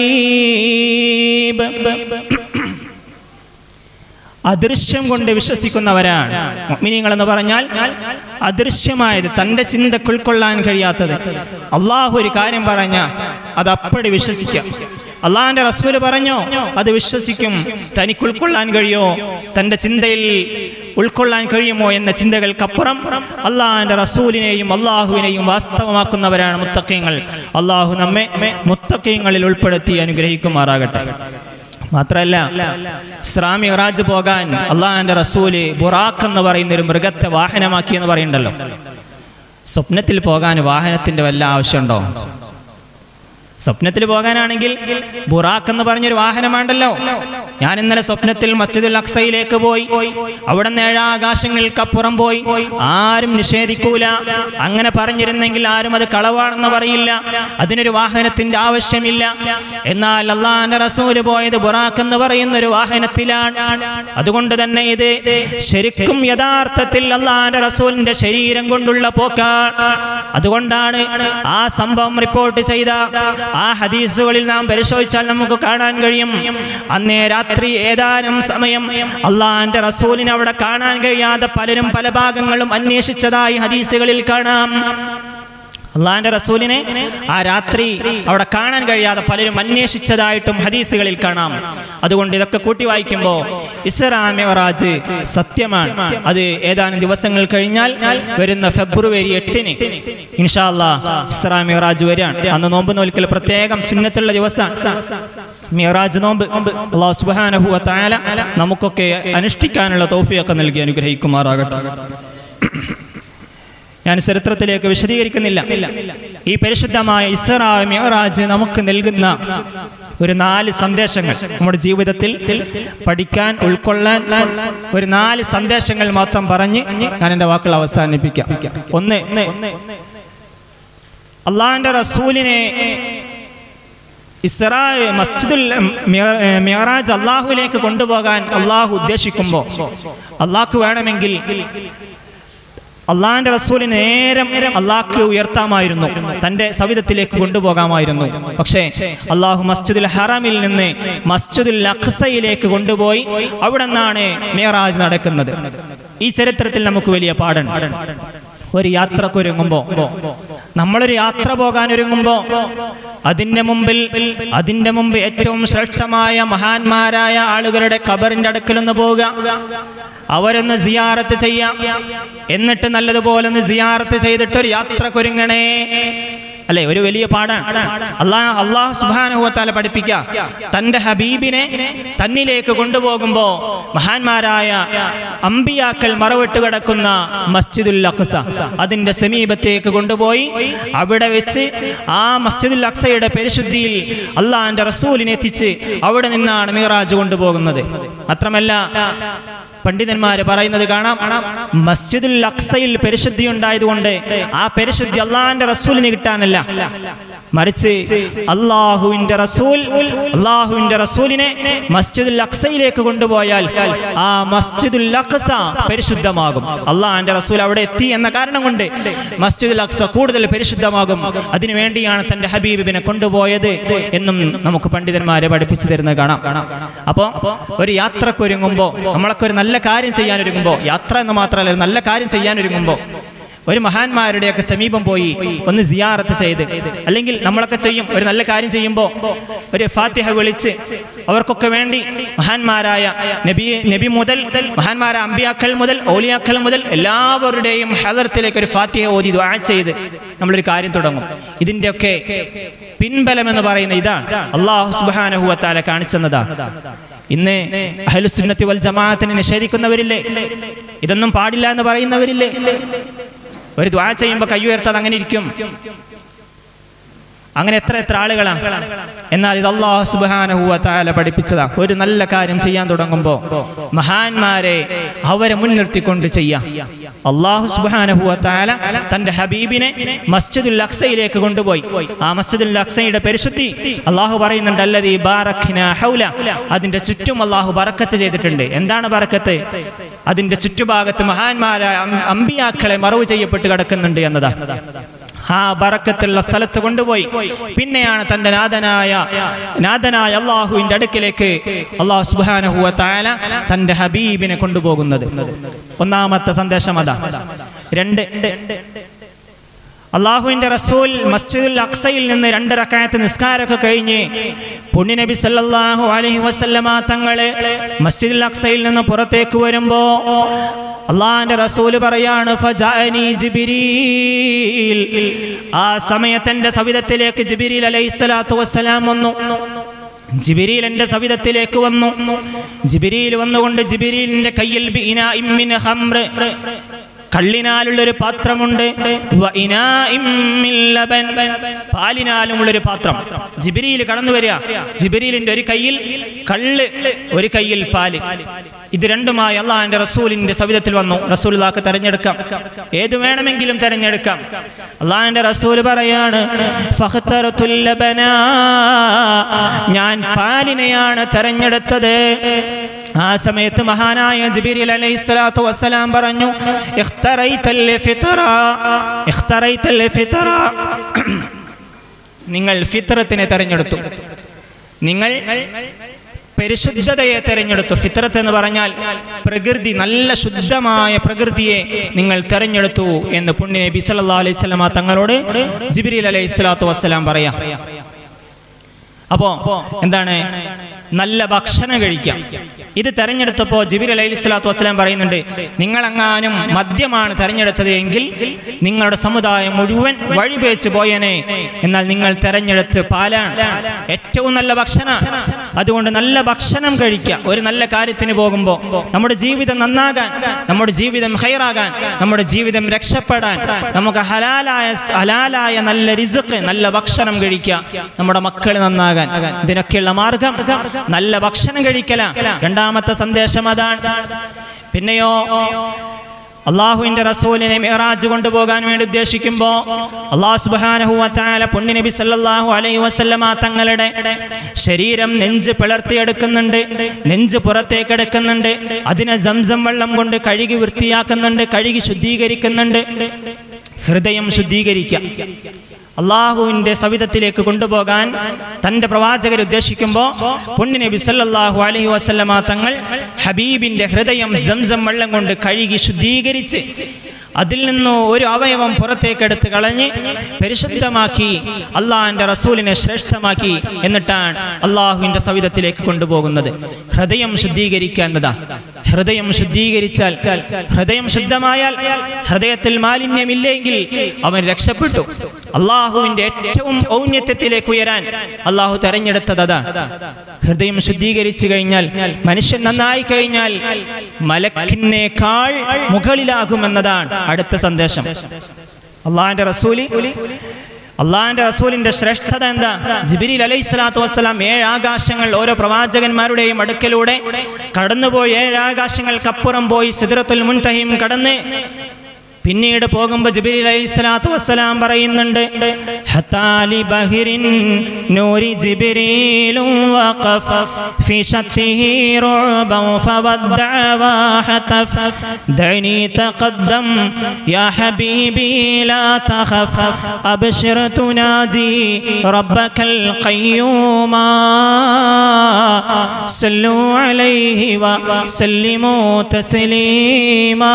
ഗൈബ് അദൃശ്യം കൊണ്ട് വിശ്വസിക്കുന്നവരാണ് മുഅ്മിനീങ്ങൾ എന്ന് പറഞ്ഞാൽ അദൃശ്യമായത് തൻ്റെ ചിന്തക്ക് ഉൾക്കൊള്ളാൻ കഴിയാത്തത് അള്ളാഹു ഒരു കാര്യം പറഞ്ഞ അത് അപ്പടി വിശ്വസിക്കുക അള്ളാഹിന്റെ റസൂല് പറഞ്ഞോ അത് വിശ്വസിക്കും തനിക്ക് ഉൾക്കൊള്ളാൻ കഴിയോ തൻ്റെ ചിന്തയിൽ ഉൾക്കൊള്ളാൻ കഴിയുമോ എന്ന ചിന്തകൾക്കപ്പുറം അള്ളാഹിന്റെ റസൂലിനെയും അള്ളാഹുവിനെയും വാസ്തവമാക്കുന്നവരാണ് മുത്തക്കീങ്ങൾ അള്ളാഹു നമ്മെ മുത്തക്കീങ്ങളിൽ ഉൾപ്പെടുത്തി അനുഗ്രഹിക്കുമാറാകട്ടെ മാത്രല്ല ഇസ്രാമി ഇറാജ് പോകാൻ അള്ളാഹാന്റെ റസൂല് ബുറാഖ് എന്ന് പറയുന്ന ഒരു മൃഗത്തെ വാഹനമാക്കി എന്ന് പറയുന്നുണ്ടല്ലോ സ്വപ്നത്തിൽ പോകാൻ വാഹനത്തിന്റെ വല്ല ആവശ്യമുണ്ടോ സ്വപ്നത്തിൽ പോകാനാണെങ്കിൽ ബുറാഖ് എന്ന് പറഞ്ഞൊരു വാഹനമാണ്ടല്ലോ ഞാൻ ഇന്നലെ സ്വപ്നത്തിൽ മസ്ജിദുൽ അക്സയിലേക്ക് പോയി അവിടെ നിന്ന് ഏഴാകാശങ്ങൾക്കപ്പുറം പോയി ആരും നിഷേധിക്കൂല അങ്ങനെ പറഞ്ഞിരുന്നെങ്കിൽ ആരും അത് കളവാണെന്ന് പറയില്ല അതിനൊരു വാഹനത്തിന്റെ ആവശ്യമില്ല എന്നാൽ അള്ളാന്റെ റസൂല് പോയത് ബുറാഖ് എന്ന് പറയുന്ന ഒരു വാഹനത്തിലാണ് അതുകൊണ്ട് തന്നെ ഇത് ശരിക്കും യഥാർത്ഥത്തിൽ അള്ളാന്റെ റസൂലിന്റെ ശരീരം കൊണ്ടുള്ള പോക്കാണ് അതുകൊണ്ടാണ് ആ സംഭവം റിപ്പോർട്ട് ചെയ്ത ആ ഹദീസുകളിൽ നാം പരിശോധിച്ചാൽ നമുക്ക് കാണാൻ കഴിയും അന്നേ രാത്രി ഏതാനും സമയം അള്ളാന്റെ റസൂലിനെ അവിടെ കാണാൻ കഴിയാതെ പലരും പല ഭാഗങ്ങളും അന്വേഷിച്ചതായി ഹദീസുകളിൽ കാണാം അള്ളാന്റെ റസൂലിനെ ആ രാത്രി അവിടെ കാണാൻ കഴിയാതെ പലരും അന്വേഷിച്ചതായിട്ടും ഹദീസുകളിൽ കാണാം അതുകൊണ്ട് ഇതൊക്കെ കൂട്ടി വായിക്കുമ്പോൾ ഇസ്രാമിറാജ് സത്യമാണ് അത് ഏതാനും ദിവസങ്ങൾ കഴിഞ്ഞാൽ വരുന്ന ഫെബ്രുവരി എട്ടിന് ഇൻഷാല്ലാ ഇസ്രാമിറാജ് വരികയാണ് അന്ന് നോമ്പ് നോൽക്കൽ പ്രത്യേകം സുന്നത്തുള്ള ദിവസമാണ് മിറാജ് നോമ്പ് അള്ളാഹു സുബ്ഹാനഹു വ തആല നമുക്കൊക്കെ അനുഷ്ഠിക്കാനുള്ള തൗഫീഖ് നൽകി അനുഗ്രഹിക്കുമാറാകട്ടെ ഞാൻ ചരിത്രത്തിലേക്ക് വിശദീകരിക്കുന്നില്ല ഈ പരിശുദ്ധമായ ഇസ്രാ മിഅറാജ് നമുക്ക് നൽകുന്ന ഒരു നാല് സന്ദേശങ്ങൾ നമ്മുടെ ജീവിതത്തിൽ പഠിക്കാൻ ഉൾക്കൊള്ളാൻ ഒരു നാല് സന്ദേശങ്ങൾ മാത്രം പറഞ്ഞ് ഞാൻ എൻ്റെ വാക്കുകൾ അവസാനിപ്പിക്കാം ഒന്ന് അള്ളാഹിന്റെ റസൂലിനെ ഇസ്രാ മസ്ജിദുൽ മിയറാജ് അള്ളാഹുവിലേക്ക് കൊണ്ടുപോകാൻ അള്ളാഹു ഉദ്ദേശിക്കുമ്പോൾ അള്ളാഹ്ക്ക് വേണമെങ്കിൽ അള്ളാഹിന്റെ റസൂലിന് നേരം അള്ളാഹ്ക്ക് ഉയർത്താമായിരുന്നു തന്റെ സവിധത്തിലേക്ക് കൊണ്ടുപോകാമായിരുന്നു പക്ഷേ അള്ളാഹു മസ്ജിദുൽ ഹറാമിൽ നിന്ന് മസ്ജിദുൽ അഖ്സയിലേക്ക് കൊണ്ടുപോയി അവിടെ നിന്നാണ് മേറാജ് നടക്കുന്നത് ഈ ചരിത്രത്തിൽ നമുക്ക് വലിയ പാടുണ്ട് ഒരു യാത്രക്കൊരുങ്ങുമ്പോ നമ്മളൊരു യാത്ര പോകാൻ ഒരുങ്ങുമ്പോ അതിന്റെ മുമ്പിൽ അതിന്റെ മുമ്പ് ഏറ്റവും ശ്രേഷ്ഠമായ മഹാന്മാരായ ആളുകളുടെ ഖബറിന്റെ അടുക്കലൊന്ന് പോവുക അവരൊന്ന് സിയാറത്ത് ചെയ്യാം എന്നിട്ട് നല്ലതുപോലെ ഒന്ന് സിയാറത്ത് ചെയ്തിട്ട് ഒരു യാത്രക്കൊരുങ്ങണേ അല്ലെ ഒരു വലിയ പാടാണ് അള്ളാഹ് അള്ളാഹു സുബാനുഭവത്താല പഠിപ്പിക്ക തന്റെ ഹബീബിനെ തന്നിലേക്ക് കൊണ്ടുപോകുമ്പോ മഹാന്മാരായ അമ്പിയാക്കൾ മറവിട്ട് കിടക്കുന്ന മസ്ജിദുൽ അഖ്സ അതിന്റെ സമീപത്തേക്ക് കൊണ്ടുപോയി അവിടെ വെച്ച് ആ മസ്ജിദുൽ അക്സയുടെ പരിശുദ്ധിയിൽ അള്ളാഹിന്റെ റസൂലിനെ എത്തിച്ച് അവിടെ നിന്നാണ് മീറാജ് കൊണ്ടുപോകുന്നത് മാത്രമല്ല പണ്ഡിതന്മാര് പറയുന്നത് കാണാം മസ്ജിദുൽ അക്സയിൽ പരിശുദ്ധി ഉണ്ടായതുകൊണ്ട് ആ പരിശുദ്ധി അള്ളാഹിന്റെ റസൂലിന് കിട്ടാനല്ല മറിച്ച് അള്ളാഹുവിന്റെ റസൂൽ അള്ളാഹുവിന്റെ റസൂലിനെ മസ്ജിദുൽ അക്സയിലേക്ക് കൊണ്ടുപോയാൽ ആ മസ്ജിദുൽ അക്സ പരിശുദ്ധമാകും അള്ളാഹിന്റെ റസൂൽ അവിടെ എത്തി എന്ന കാരണം കൊണ്ട് മസ്ജിദുൽ അക്സ കൂടുതൽ പരിശുദ്ധമാകും അതിനു വേണ്ടിയാണ് തന്റെ ഹബീബിനെ കൊണ്ടുപോയത് എന്നും നമുക്ക് പണ്ഡിതന്മാരെ പഠിപ്പിച്ചു തരുന്നത് കാണാം അപ്പോൾ ഒരു യാത്രക്കൊരുങ്ങുമ്പോൾ നമ്മളൊക്കെ ഒരു നല്ല കാര്യം ചെയ്യാനൊരുങ്ങുമ്പോൾ യാത്ര എന്ന് മാത്രമല്ല ഒരു നല്ല കാര്യം ചെയ്യാനൊരുങ്ങുമ്പോൾ ഒരു മഹാന്മാരുടെയൊക്കെ സമീപം പോയി ഒന്ന് സിയാറത്ത് ചെയ്ത് അല്ലെങ്കിൽ നമ്മളൊക്കെ ചെയ്യും ഒരു നല്ല കാര്യം ചെയ്യുമ്പോൾ ഒരു ഫാത്തിഹ വിളിച്ച് അവർക്കൊക്കെ വേണ്ടി മഹാന്മാരായ നബി നബി മുതൽ മഹാന്മാരായ അമ്പിയാക്കൾ മുതൽ ഓലിയാക്കൾ മുതൽ എല്ലാവരുടെയും ഹദർത്തിലേക്ക് ഒരു ഫാത്തിഹ ഓതി ദ്വാ ചെയ്ത് നമ്മളൊരു കാര്യം തുടങ്ങും ഇതിൻ്റെയൊക്കെ പിൻബലം എന്ന് പറയുന്ന ഇതാണ് അള്ളാഹു സുബാനഹുവത്താല കാണിച്ചെന്നതാ ഇന്ന് അഹലുസുന്നത്തി വൽ ജമാഅത്തിനെ നിഷേധിക്കുന്നവരില്ലേ ഇതൊന്നും പാടില്ല എന്ന് പറയുന്നവരില്ലേ ഒരു ദ്വാ ചെയ്യുമ്പോൾ കൈ ഉയർത്താതെ അങ്ങനെ ഇരിക്കും അങ്ങനെ എത്ര എത്ര ആളുകളാണ് എന്നാൽ ഇത് അള്ളാഹു സുബാനഹുവ താല പഠിപ്പിച്ചതാ ഒരു നല്ല കാര്യം ചെയ്യാൻ തുടങ്ങുമ്പോൾ മഹാന്മാരെ അവരെ മുൻനിർത്തിക്കൊണ്ട് ചെയ്യാം അള്ളാഹു സുബാനഹുവ താല തന്റെ ഹബീബിനെ മസ്ജിദുൽ അക്സയിലേക്ക് കൊണ്ടുപോയി ആ മസ്ജിദുൽ അക്സയുടെ പരിശുദ്ധി അള്ളാഹു പറയുന്നുണ്ട് അല്ലതീ ബാറഖിന ഹൗല അതിന്റെ ചുറ്റും അള്ളാഹു ബറക്കത്ത് ചെയ്തിട്ടുണ്ട് എന്താണ് ബറക്കത്ത് അതിന്റെ ചുറ്റുഭാഗത്ത് മഹാന്മാരായ അം- അമ്പിയാക്കളെ മറവ് ചെയ്യപ്പെട്ട് കിടക്കുന്നുണ്ട് എന്നതാ ആ ബറക്കത്തുള്ള സ്ഥലത്ത് കൊണ്ടുപോയി പിന്നെയാണ് തന്റെ നാഥനായ നാഥനായ അള്ളാഹുവിന്റെ അടുക്കിലേക്ക് അള്ളാഹു സുബാനഹുവ താല തന്റെ ഹബീബിനെ കൊണ്ടുപോകുന്നത് ഒന്നാമത്തെ സന്ദേശം അതാ രണ്ട് അള്ളാഹുവിന്റെ റസൂൽ മസ്ജിദുൽ അക്സയിൽ നിന്ന് രണ്ട് റക്കായത്ത് നിസ്കാരമൊക്കെ കഴിഞ്ഞ് പുണ്യനബി സല്ലല്ലാഹു അലൈഹി വസല്ലമ തങ്ങള് മസ്ജിദുൽ അക്സയിൽ നിന്ന് പുറത്തേക്ക് വരുമ്പോ അള്ളാഹിന്റെ റസൂല് പറയാണ് ഫജാഅനി ജിബ്രീൽ ആ സമയത്ത് എന്റെ സവിധത്തിലേക്ക് ജിബിരിൽ അലൈഹി സ്വലാത്തു വസ്സലാം വന്നു ജിബിരിൽ എന്റെ സവിധത്തിലേക്ക് വന്നു ജിബിരിൽ വന്നുകൊണ്ട് ജിബിരിലിന്റെ കയ്യിൽ ബിഇനാഇം മിൻ ഖംറ് കള്ളിനാലുള്ളൊരു പാത്രമുണ്ട് വ ഇനാഇം മിൻ ലബൻ. പാലിനാലുമുള്ളൊരു പാത്രം ജിബിരിയിൽ കടന്നു വരിക ജിബിരിലിന്റെ ഒരു കയ്യിൽ കള്ള് ഒരു കയ്യിൽ പാല് ഇത് രണ്ടുമായി അള്ളാഹിന്റെ റസൂലിന്റെ സവിധത്തിൽ വന്നു റസൂലിതാക്ക് തെരഞ്ഞെടുക്കാം ഏത് വേണമെങ്കിലും തെരഞ്ഞെടുക്കാം അള്ളാഹിന്റെ റസൂൽ പറയാണ് ഫഖ്തറത്തുൽ ലബനാ. ഞാൻ പാലിനെയാണ് തെരഞ്ഞെടുത്തത് ആ സമയത്ത് മഹാനായ ജിബിരിൽ അലൈഹി സ്വലാത്തു വസ്സലാം പറഞ്ഞു "ഇഖ്തറൈതൽ ഫിത്ര, ഇഖ്തറൈതൽ ഫിത്ര." നിങ്ങൾ ഫിത്രത്തിനെ തെരഞ്ഞെടുത്തു നിങ്ങൾ പരിശുദ്ധതയെ തെരഞ്ഞെടുത്തു ഫിത്രത്ത് എന്ന് പറഞ്ഞാൽ പ്രകൃതി നല്ല ശുദ്ധമായ പ്രകൃതിയെ നിങ്ങൾ തെരഞ്ഞെടുത്തു എന്ന് പുണ്യ നബി സല്ലല്ലാഹു അലൈഹി വസല്ലമ തങ്ങളോട് ജിബ്രീൽ അലൈഹി സ്വലാത്തു വസ്സലാം പറയാം അപ്പോ എന്താണ് നല്ല ഭക്ഷണം കഴിക്കാം ഇത് തെരഞ്ഞെടുത്തപ്പോ ജിബിർ അലൈഹി സ്വലാത്തു വസ്സലാം പറയുന്നുണ്ട് നിങ്ങളെങ്ങാനും മദ്യമാണ് തെരഞ്ഞെടുത്തത് എങ്കിൽ നിങ്ങളുടെ സമുദായം മുഴുവൻ വഴിപേച്ച് പോയനെ എന്നാൽ നിങ്ങൾ തെരഞ്ഞെടുത്ത് പാലാണ് ഏറ്റവും നല്ല ഭക്ഷണം അതുകൊണ്ട് നല്ല ഭക്ഷണം കഴിക്കുക ഒരു നല്ല കാര്യത്തിന് പോകുമ്പോൾ നമ്മുടെ ജീവിതം നന്നാകാൻ നമ്മുടെ ജീവിതം ഹൈറാകാൻ നമ്മുടെ ജീവിതം രക്ഷപ്പെടാൻ നമുക്ക് ഹലാലായ ഹലാലായ നല്ല റിസുക്ക് നല്ല ഭക്ഷണം കഴിക്കുക നമ്മുടെ മക്കൾ നന്നാകാൻ ഇതിനൊക്കെയുള്ള മാർഗം നല്ല ഭക്ഷണം കഴിക്കല രണ്ടാമത്തെ സന്ദേശം അതാണ് പിന്നെയോ അള്ളാഹുവിന്റെ റസൂലിനെ മിറാജ് കൊണ്ടുപോകാൻ വേണ്ടി ഉദ്ദേശിക്കുമ്പോൾ അള്ളാഹു സുബ്ഹാനഹു വതആല പുണ്യ നബി സല്ലല്ലാഹു അലൈഹി വസല്ലമ തങ്ങളുടെ ശരീരം നെഞ്ച് പിളർത്തിയെടുക്കുന്നുണ്ട് നെഞ്ച് പുറത്തേക്ക് എടുക്കുന്നുണ്ട് അതിനെ സംസം വെള്ളം കൊണ്ട് കഴുകി വൃത്തിയാക്കുന്നുണ്ട് കഴുകി ശുദ്ധീകരിക്കുന്നുണ്ട് ഹൃദയം ശുദ്ധീകരിക്കുക അള്ളാഹുവിന്റെ സവിധത്തിലേക്ക് കൊണ്ടുപോകാൻ തന്റെ പ്രവാചകർ ഉദ്ദേശിക്കുമ്പോൾ പുണ്യ നബി സല്ലല്ലാഹു അലൈഹി വസല്ലമ തങ്ങൾ ഹബീബിന്റെ ഹൃദയം സംസം വെള്ളം കൊണ്ട് കഴുകി ശുദ്ധീകരിച്ച് അതിൽ നിന്ന് ഒരു അവയവം പുറത്തേക്ക് എടുത്ത് കളഞ്ഞ് പരിശുദ്ധമാക്കി അള്ളാഹിന്റെ റസൂലിനെ ശ്രേഷ്ഠമാക്കി എന്നിട്ടാണ് അള്ളാഹുവിന്റെ സവിധത്തിലേക്ക് കൊണ്ടുപോകുന്നത് ഹൃദയം ശുദ്ധീകരിക്കുക എന്നതാ ഹൃദയം ശുദ്ധീകരിച്ചാൽ ഹൃദയം ശുദ്ധമായാൽ ഹൃദയത്തിൽ മാലിന്യമില്ലെങ്കിൽ അവൻ രക്ഷപ്പെട്ടു അള്ളാഹുവിന്റെ ഏറ്റവും ഔന്നത്യത്തിലേക്ക് ഉയരാൻ അള്ളാഹു തെരഞ്ഞെടുത്തത് അതാ ഹൃദയം ശുദ്ധീകരിച്ചു കഴിഞ്ഞാൽ മനുഷ്യൻ നന്നായി കഴിഞ്ഞാൽ മലക്കിനേക്കാൾ മുകളിലാകുമെന്നതാണ് അടുത്ത സന്ദേശം അള്ളാഹിന്റെ റസൂലി അള്ളാഹിന്റെ റസൂലിന്റെ ശ്രേഷ്ഠത എന്താ ജിബിരിൽ അലൈഹി സ്വലാത്തു വസ്സലാം ഏഴ് ആകാശങ്ങൾ ഓരോ പ്രവാചകന്മാരുടെയും അടുക്കലൂടെ കടന്നുപോയി ഏഴ് ആകാശങ്ങൾക്കപ്പുറം പോയി സിദ്റത്തുൽ മുൻതഹിം കടന്ന് പിന്നീട് പോകുമ്പോൾ ജിബിരി അലൈഹി സ്വലാത്തു വസ്സലാം പറയുന്നുണ്ട് ഹത്താലി ബഹിരിൻ നൂരി ജിബിരീലും വഖഫ ഫി ശത്തിഹി റുബൻ ഫവദ്ദഅ വഹതഫ് ദനി തഖദ്ദം യാ ഹബീബി ലാ തഖഫ് അബ്ശിർ തുനാജി റബ്ബക്കൽ ഖയ്യൂമാ സല്ലു അലൈഹി വസല്ലിമു തസ്ലീമാ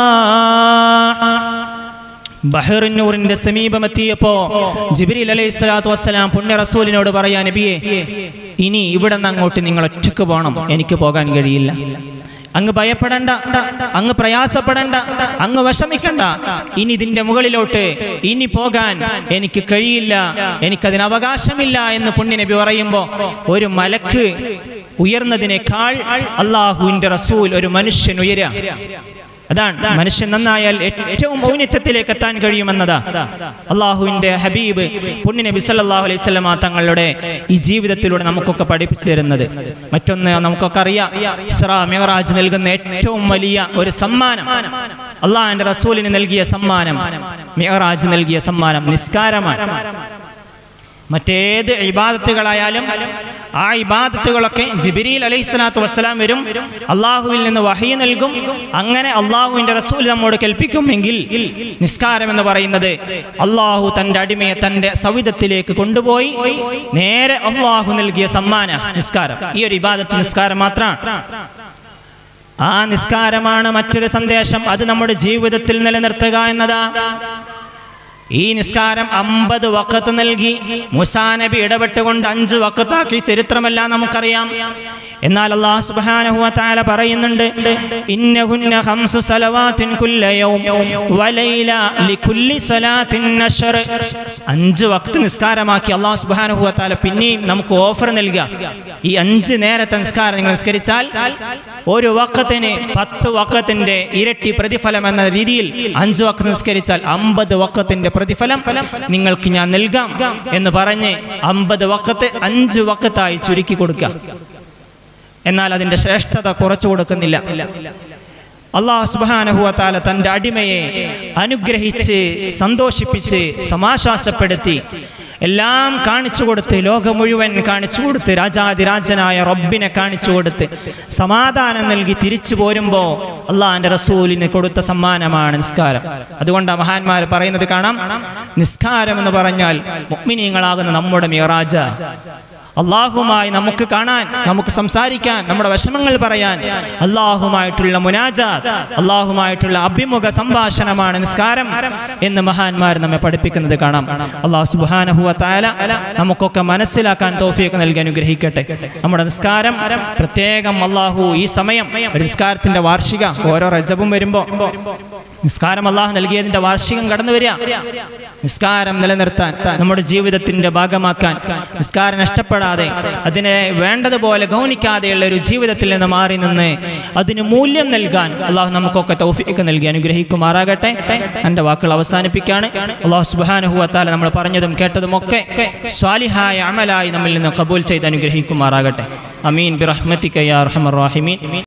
ബഹറിന്നൂറിന്റെ സമീപമെത്തിയപ്പോ ജിബിരിൽ അലൈഹി സ്വലാത്തു വസ്സലാം പുണ്യ റസൂലിനോട് പറയാ നബിയെ ഇനി ഇവിടെ നിന്ന് അങ്ങോട്ട് നിങ്ങൾ ഒറ്റക്ക് പോകണം എനിക്ക് പോകാൻ കഴിയില്ല അങ്ങ് ഭയപ്പെടണ്ട അങ്ങ് പ്രയാസപ്പെടണ്ട അങ്ങ് വിഷമിക്കണ്ട ഇനി ഇതിന്റെ മുകളിലോട്ട് ഇനി പോകാൻ എനിക്ക് കഴിയില്ല എനിക്കതിന് അവകാശമില്ല എന്ന് പുണ്യ നബി പറയുമ്പോ ഒരു മലക്ക് ഉയർന്നതിനേക്കാൾ അള്ളാഹുവിന്റെ റസൂൽ ഒരു മനുഷ്യൻ ഉയരാ അതാണ് മനുഷ്യൻ നന്നായാൽ ഏറ്റവും ഔന്നിത്യത്തിലേക്ക് എത്താൻ കഴിയുമെന്നതാ അള്ളാഹുവിന്റെ ഹബീബ് പുണ്യ നബി സല്ലല്ലാഹു അലൈഹി സ്വലമ തങ്ങളുടെ ഈ ജീവിതത്തിലൂടെ നമുക്കൊക്കെ പഠിപ്പിച്ചു തരുന്നത് മറ്റൊന്ന് നമുക്കൊക്കെ അറിയാം ഇസ്രാ മെഹറാജ് നൽകുന്ന ഏറ്റവും വലിയ ഒരു സമ്മാനം അള്ളാഹിന്റെ റസൂലിന് നൽകിയ സമ്മാനം മെഹറാജ് നൽകിയ സമ്മാനം നിസ്കാരമാണ് മറ്റേത് ഇബാദത്തുകളായാലും ആ ഇബാദത്തുകളൊക്കെ ജിബിരിൽ അലൈഹി സ്വലാത്തു വസ്സലാം വരും അള്ളാഹുവിൽ നിന്ന് വഹി നൽകും അങ്ങനെ അള്ളാഹുവിന്റെ റസൂൽ നമ്മോട് കേൾപ്പിക്കുമെങ്കിൽ നിസ്കാരം എന്ന് പറയുന്നത് അള്ളാഹു തന്റെ അടിമയെ തന്റെ സവിധത്തിലേക്ക് കൊണ്ടുപോയി നേരെ അള്ളാഹു നൽകിയ സമ്മാന നിസ്കാരം ഈ ഒരു ഇബാദത്ത് നിസ്കാരം മാത്രമാണ് ആ നിസ്കാരമാണ് മറ്റൊരു സന്ദേശം അത് നമ്മുടെ ജീവിതത്തിൽ നിലനിർത്തുക എന്നതാ ഈ നിസ്കാരം അമ്പത് വക്കത്ത് നൽകി മുസാനബി ഇടപെട്ടുകൊണ്ട് അഞ്ച് വക്കത്താക്കി ചരിത്രമെല്ലാം നമുക്കറിയാം എന്നാൽ അള്ളാഹു സുബ്ഹാനഹു വതആല പറയുന്നുണ്ട് ഇന്നഹുന്ന ഖംസു സലവാത്തിൻ കുല്ല യൗം വലൈല ലികുല്ലി സലാത്തിൻ നശർ അഞ്ച് വക്ത് നിസ്കാരമാക്കി അള്ളാഹു സുബ്ഹാനഹു വതആല പിന്നെയും നമുക്ക് ഓഫർ നൽകുക ഈ അഞ്ച് നേരത്തെ നിസ്കാരം നിങ്ങൾ നിസ്കരിച്ചാൽ ഒരു വക്കത്തിന് പത്ത് വക്കത്തിന്റെ ഇരട്ടി പ്രതിഫലം എന്ന രീതിയിൽ അഞ്ച് വക്കത്ത് നിസ്കരിച്ചാൽ അമ്പത് വക്കത്തിന്റെ പ്രതിഫലം നിങ്ങൾക്ക് ഞാൻ നൽകാം എന്ന് പറഞ്ഞ് അമ്പത് വക്കത്ത് അഞ്ച് വക്കത്തായി ചുരുക്കി കൊടുക്കുക എന്നാൽ അതിന്റെ ശ്രേഷ്ഠത കുറച്ചു കൊടുക്കുന്നില്ല അള്ളാഹു സുബാനഹുവത്താല തന്റെ അടിമയെ അനുഗ്രഹിച്ച് സന്തോഷിപ്പിച്ച് സമാശ്വാസപ്പെടുത്തി എല്ലാം കാണിച്ചു കൊടുത്ത് ലോകം മുഴുവൻ കാണിച്ചു കൊടുത്ത് രാജാതിരാജനായ റബ്ബിനെ കാണിച്ചു കൊടുത്ത് സമാധാനം നൽകി തിരിച്ചു പോരുമ്പോ അള്ളാഹിന്റെ റസൂലിന് കൊടുത്ത സമ്മാനമാണ് നിസ്കാരം അതുകൊണ്ട് മഹാന്മാർ പറയുന്നത് കാണാം നിസ്കാരം എന്ന് പറഞ്ഞാൽ മുഗ്മിനീങ്ങളാകുന്ന നമ്മുടെ മിറാജ അള്ളാഹുമായി നമുക്ക് കാണാൻ നമുക്ക് സംസാരിക്കാൻ നമ്മുടെ വിഷമങ്ങൾ പറയാൻ അള്ളാഹുമായിട്ടുള്ള മുനാജാത്ത് അള്ളാഹുമായിട്ടുള്ള അഭിമുഖ സംഭാഷണമാണ് നിസ്കാരം എന്ന് മഹാന്മാർ നമ്മെ പഠിപ്പിക്കുന്നത് കാണാം അള്ളാഹു സുബാനഹുവ താല നമുക്കൊക്കെ മനസ്സിലാക്കാൻ തോഫിയൊക്കെ നൽകി അനുഗ്രഹിക്കട്ടെ നമ്മുടെ നിസ്കാരം പ്രത്യേകം അള്ളാഹു ഈ സമയം ഒരു നിസ്കാരത്തിന്റെ വാർഷിക ഓരോ റജബും വരുമ്പോ നിസ്കാരം അള്ളാഹു നൽകിയതിന്റെ വാർഷികം കടന്നു വരിക നിസ്കാരം നിലനിർത്താൻ നമ്മുടെ ജീവിതത്തിന്റെ ഭാഗമാക്കാൻ നിസ്കാരം നഷ്ടപ്പെടാതെ അതിനെ വേണ്ടതുപോലെ ഗൗനിക്കാതെയുള്ള ഒരു ജീവിതത്തിൽ നിന്ന് മാറി നിന്ന് അതിന് മൂല്യം നൽകാൻ അള്ളാഹു നമുക്കൊക്കെ തൗഫീക്ക് നൽകി അനുഗ്രഹിക്കുമാറാകട്ടെ എൻ്റെ വാക്കുകൾ അവസാനിപ്പിക്കുകയാണ് അള്ളാഹു സുബാനുഹുവത്താല നമ്മൾ പറഞ്ഞതും കേട്ടതും ഒക്കെ സ്വാലിഹായ അമലായി നമ്മിൽ നിന്ന് കബൂൽ ചെയ്ത് അനുഗ്രഹിക്കുമാറാകട്ടെ അമീൻ ബിറഹ്മത്തിക്കയ്യാ റഹ്മർ റാഹിമീൻ